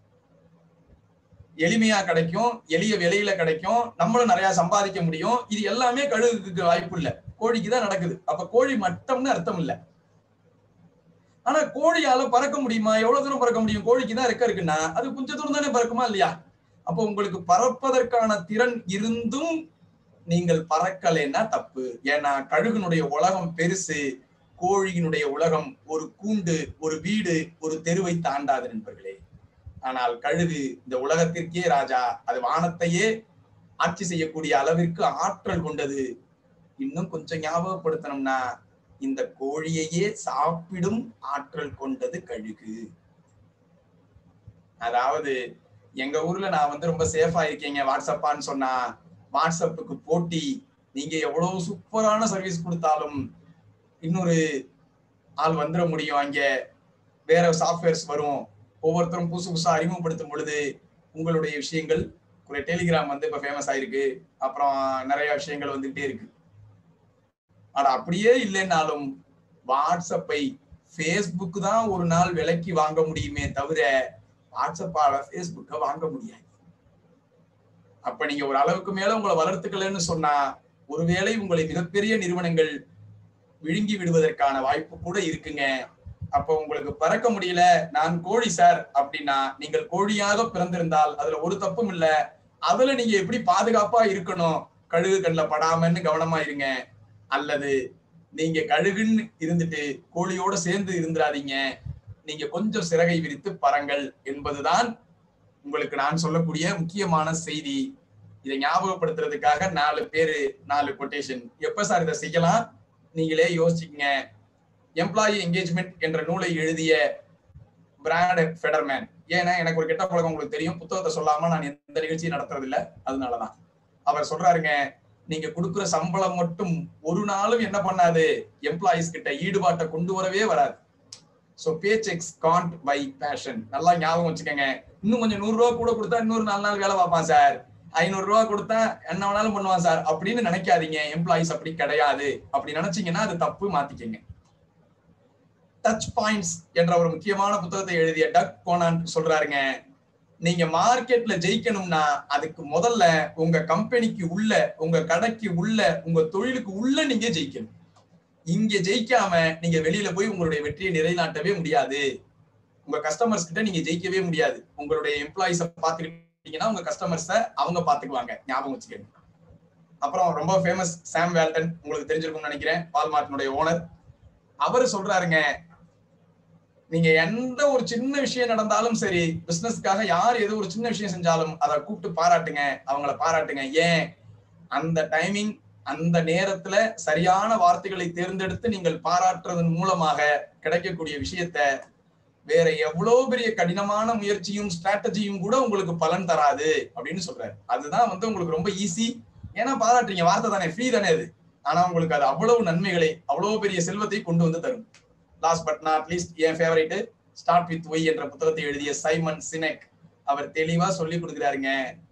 எளிமையா கிடைக்கும் எளிய விலையில கிடைக்கும் நம்மளும் நிறைய சம்பாதிக்க முடியும் இது எல்லாமே கழுகுக்கு வாய்ப்பு இல்ல கோழிக்கு தான் நடக்குது அப்ப கோழி மட்டம்னு அர்த்தம் இல்ல ஆனா கோழியால பறக்க முடியுமா எவ்வளவு தூரம் பறக்க முடியும் கோழிக்கு தான் ரெக்க இருக்குன்னா அது கொஞ்சம் தூரம் தானே பறக்குமா இல்லையா அப்போ உங்களுக்கு பறப்பதற்கான திறன் இருந்தும் நீங்கள் பறக்கலைன்னா தப்பு ஏன்னா கழுகுனுடைய உலகம் பெருசு கோழியினுடைய உலகம் ஒரு கூண்டு ஒரு வீடு ஒரு தெருவை தாண்டாது நண்பர்களே ஆனால் கழுகு இந்த உலகத்திற்கே ராஜா அது வானத்தையே ஆட்சி செய்யக்கூடிய அளவிற்கு ஆற்றல் கொண்டது இன்னும் கொஞ்சம் ஞாபகப்படுத்தணும்னா இந்த கோழியையே சாப்பிடும் ஆற்றல் கொண்டது கழுகு அதாவது எங்க ஊர்ல நான் வந்து ரொம்ப சேஃபா இருக்கீங்க வாட்ஸ்அப்பான்னு சொன்னா வாட்ஸ்அப்புக்கு போட்டி நீங்க எவ்வளவு சூப்பரான சர்வீஸ் கொடுத்தாலும் இன்னொரு ஆள் வந்துட முடியும் அங்க வேற சாஃப்ட்வேர்ஸ் வரும் ஒவ்வொருத்தரும் புதுசு புதுசா அறிமுகப்படுத்தும் பொழுது உங்களுடைய விஷயங்கள் ஒரு டெலிகிராம் வந்து இப்ப ஃபேமஸ் ஆயிருக்கு அப்புறம் நிறைய விஷயங்கள் வந்துகிட்டே இருக்கு ஆனா அப்படியே இல்லைன்னாலும் வாட்ஸ்அப்பை ஃபேஸ்புக் தான் ஒரு நாள் விலைக்கு வாங்க முடியுமே தவிர வாட்ஸ்அப்பால ஃபேஸ்புக்கை வாங்க முடியாது அப்ப நீங்க ஒரு அளவுக்கு மேல உங்களை வளர்த்துக்கலன்னு சொன்னா ஒருவேளை உங்களை மிகப்பெரிய நிறுவனங்கள் விழுங்கி விடுவதற்கான வாய்ப்பு கூட இருக்குங்க அப்ப உங்களுக்கு பறக்க முடியல நான் கோழி சார் அப்படின்னா நீங்கள் கோழியாக பிறந்திருந்தால் அதுல ஒரு தப்பும் இல்ல அதுல நீங்க எப்படி பாதுகாப்பா இருக்கணும் கழுகு கண்ணில் படாமன்னு கவனமா இருங்க அல்லது நீங்க கழுகுன்னு இருந்துட்டு கோழியோட சேர்ந்து இருந்துடாதீங்க நீங்க கொஞ்சம் சிறகை விரித்து பறங்கள் என்பதுதான் உங்களுக்கு நான் சொல்லக்கூடிய முக்கியமான செய்தி இதை ஞாபகப்படுத்துறதுக்காக நாலு பேரு நாலு கொட்டேஷன் எப்ப சார் இதை செய்யலாம் நீங்களே யோசிச்சுக்கங்க எம்ப்ளாயி என்கேஜ்மெண்ட் என்ற நூலை எழுதிய பிராண்ட் ஃபெடர்மேன் ஏன்னா எனக்கு ஒரு கெட்ட பழக்கம் உங்களுக்கு தெரியும் புத்தகத்தை சொல்லாம நான் எந்த நிகழ்ச்சியும் நடத்துறது இல்ல அதனாலதான் அவர் சொல்றாருங்க நீங்க கொடுக்குற சம்பளம் மட்டும் ஒரு நாளும் என்ன பண்ணாது எம்ப்ளாயிஸ் கிட்ட ஈடுபாட்டை கொண்டு வரவே வராது so paychecks can't buy passion நல்லா ஞாபகம் வச்சுக்கோங்க இன்னும் கொஞ்சம் நூறு ரூபா கூட கொடுத்தா இன்னொரு நாலு நாள் வேலை பார்ப்பான் சார் ஐநூறு ரூபா கொடுத்தா என்ன வேணாலும் பண்ணுவான் சார் அப்படின்னு நினைக்காதீங்க எம்ப்ளாயிஸ் அப்படி கிடையாது அப்படி நினைச்சீங்கன்னா அது தப்பு மாத்திக்கங்க டச் பாயிண்ட்ஸ் என்ற ஒரு முக்கியமான புத்தகத்தை எழுதிய டக் கோனான் சொல்றாருங்க நீங்க மார்க்கெட்ல ஜெயிக்கணும்னா அதுக்கு முதல்ல உங்க கம்பெனிக்கு உள்ள உங்க கடைக்கு உள்ள உங்க தொழிலுக்கு உள்ள நீங்க ஜெயிக்கணும் இங்க ஜெயிக்காம நீங்க வெளியில போய் உங்களுடைய வெற்றியை நிலைநாட்டவே முடியாது உங்க கஸ்டமர்ஸ் கிட்ட நீங்க ஜெயிக்கவே முடியாது உங்களுடைய எம்ப்ளாயிஸ பாத்துக்கிட்டீங்கன்னா உங்க கஸ்டமர்ஸ அவங்க பாத்துக்குவாங்க ஞாபகம் வச்சுக்கணும் அப்புறம் ரொம்ப ஃபேமஸ் சாம் வேல்டன் உங்களுக்கு தெரிஞ்சிருக்கும்னு நினைக்கிறேன் வால்மார்ட்டினுடைய ஓனர் அவரு சொல்றாருங்க நீங்க எந்த ஒரு சின்ன விஷயம் நடந்தாலும் சரி பிசினஸ்க்காக யார் எது ஒரு சின்ன விஷயம் செஞ்சாலும் அதை கூப்பிட்டு பாராட்டுங்க அவங்கள பாராட்டுங்க ஏன் அந்த டைமிங் அந்த நேரத்துல சரியான வார்த்தைகளை தேர்ந்தெடுத்து நீங்கள் பாராட்டுறதன் மூலமாக கிடைக்கக்கூடிய விஷயத்த வேற எவ்வளவு பெரிய கடினமான முயற்சியும் ஸ்ட்ராட்டஜியும் கூட உங்களுக்கு பலன் தராது அப்படின்னு சொல்றாரு அதுதான் வந்து உங்களுக்கு ரொம்ப ஈஸி ஏன்னா பாராட்டுறீங்க வார்த்தை தானே ஃப்ரீ தானே அது ஆனா உங்களுக்கு அது அவ்வளவு நன்மைகளை அவ்வளவு பெரிய செல்வத்தை கொண்டு வந்து தரும் லாஸ்ட் பட் நாட் லீஸ்ட் என் ஃபேவரைட் ஸ்டார்ட் வித் ஒய் என்ற புத்தகத்தை எழுதிய சைமன் சினெக் அவர் தெளிவா சொல்லி கொடுக்குறாருங்க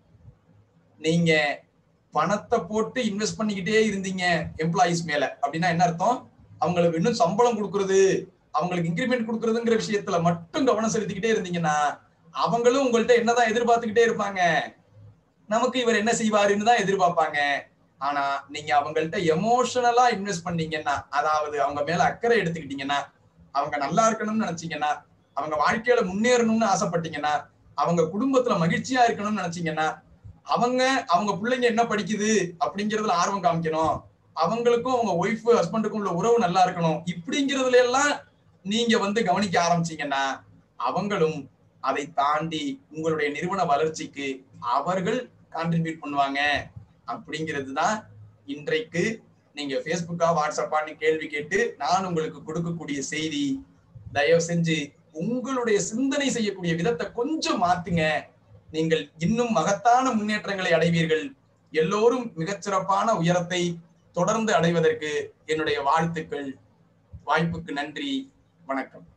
நீங்க பணத்தை போட்டு இன்வெஸ்ட் பண்ணிக்கிட்டே இருந்தீங்க எம்ப்ளாயிஸ் மேல அப்படின்னா என்ன அர்த்தம் அவங்களுக்கு இன்னும் சம்பளம் கொடுக்கறது அவங்களுக்கு இன்கிரிமெண்ட் கொடுக்கறதுங்கிற விஷயத்துல மட்டும் கவனம் செலுத்திக்கிட்டே இருந்தீங்கன்னா அவங்களும் உங்கள்ட்ட என்னதான் எதிர்பார்த்துக்கிட்டே இருப்பாங்க நமக்கு இவர் என்ன செய்வாருன்னு தான் எதிர்பார்ப்பாங்க ஆனா நீங்க அவங்கள்ட்ட எமோஷனலா இன்வெஸ்ட் பண்ணீங்கன்னா அதாவது அவங்க மேல அக்கறை எடுத்துக்கிட்டீங்கன்னா அவங்க நல்லா இருக்கணும்னு நினைச்சீங்கன்னா அவங்க வாழ்க்கையில முன்னேறணும்னு ஆசைப்பட்டீங்கன்னா அவங்க குடும்பத்துல மகிழ்ச்சியா இருக்கணும்னு நினைச்சீங்கன்னா அவங்க அவங்க பிள்ளைங்க என்ன படிக்குது அப்படிங்கறதுல ஆர்வம் காமிக்கணும் அவங்களுக்கும் அவங்க ஒய்ஃப் ஹஸ்பண்டுக்கும் உள்ள உறவு நல்லா இருக்கணும் இப்படிங்கிறதுல எல்லாம் நீங்க வந்து கவனிக்க ஆரம்பிச்சீங்கன்னா அவங்களும் அதை தாண்டி உங்களுடைய நிறுவன வளர்ச்சிக்கு அவர்கள் கான்ட்ரிபியூட் பண்ணுவாங்க அப்படிங்கிறது தான் இன்றைக்கு நீங்க ஃபேஸ்புக்கா வாட்ஸ்அப்பான்னு கேள்வி கேட்டு நான் உங்களுக்கு கொடுக்கக்கூடிய செய்தி தயவு செஞ்சு உங்களுடைய சிந்தனை செய்யக்கூடிய விதத்தை கொஞ்சம் மாத்துங்க நீங்கள் இன்னும் மகத்தான முன்னேற்றங்களை அடைவீர்கள் எல்லோரும் மிகச்சிறப்பான உயரத்தை தொடர்ந்து அடைவதற்கு என்னுடைய வாழ்த்துக்கள் வாய்ப்புக்கு நன்றி வணக்கம்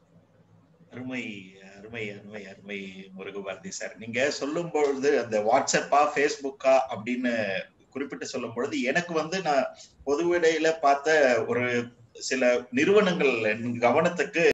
அருமை அருமை அருமை அருமை முருகபாரதி சார் நீங்க சொல்லும் பொழுது அந்த வாட்ஸ்அப்பா ஃபேஸ்புக்கா அப்படின்னு குறிப்பிட்டு சொல்லும் பொழுது எனக்கு வந்து நான் பொதுவிடையில பார்த்த ஒரு சில நிறுவனங்கள் என் கவனத்துக்கு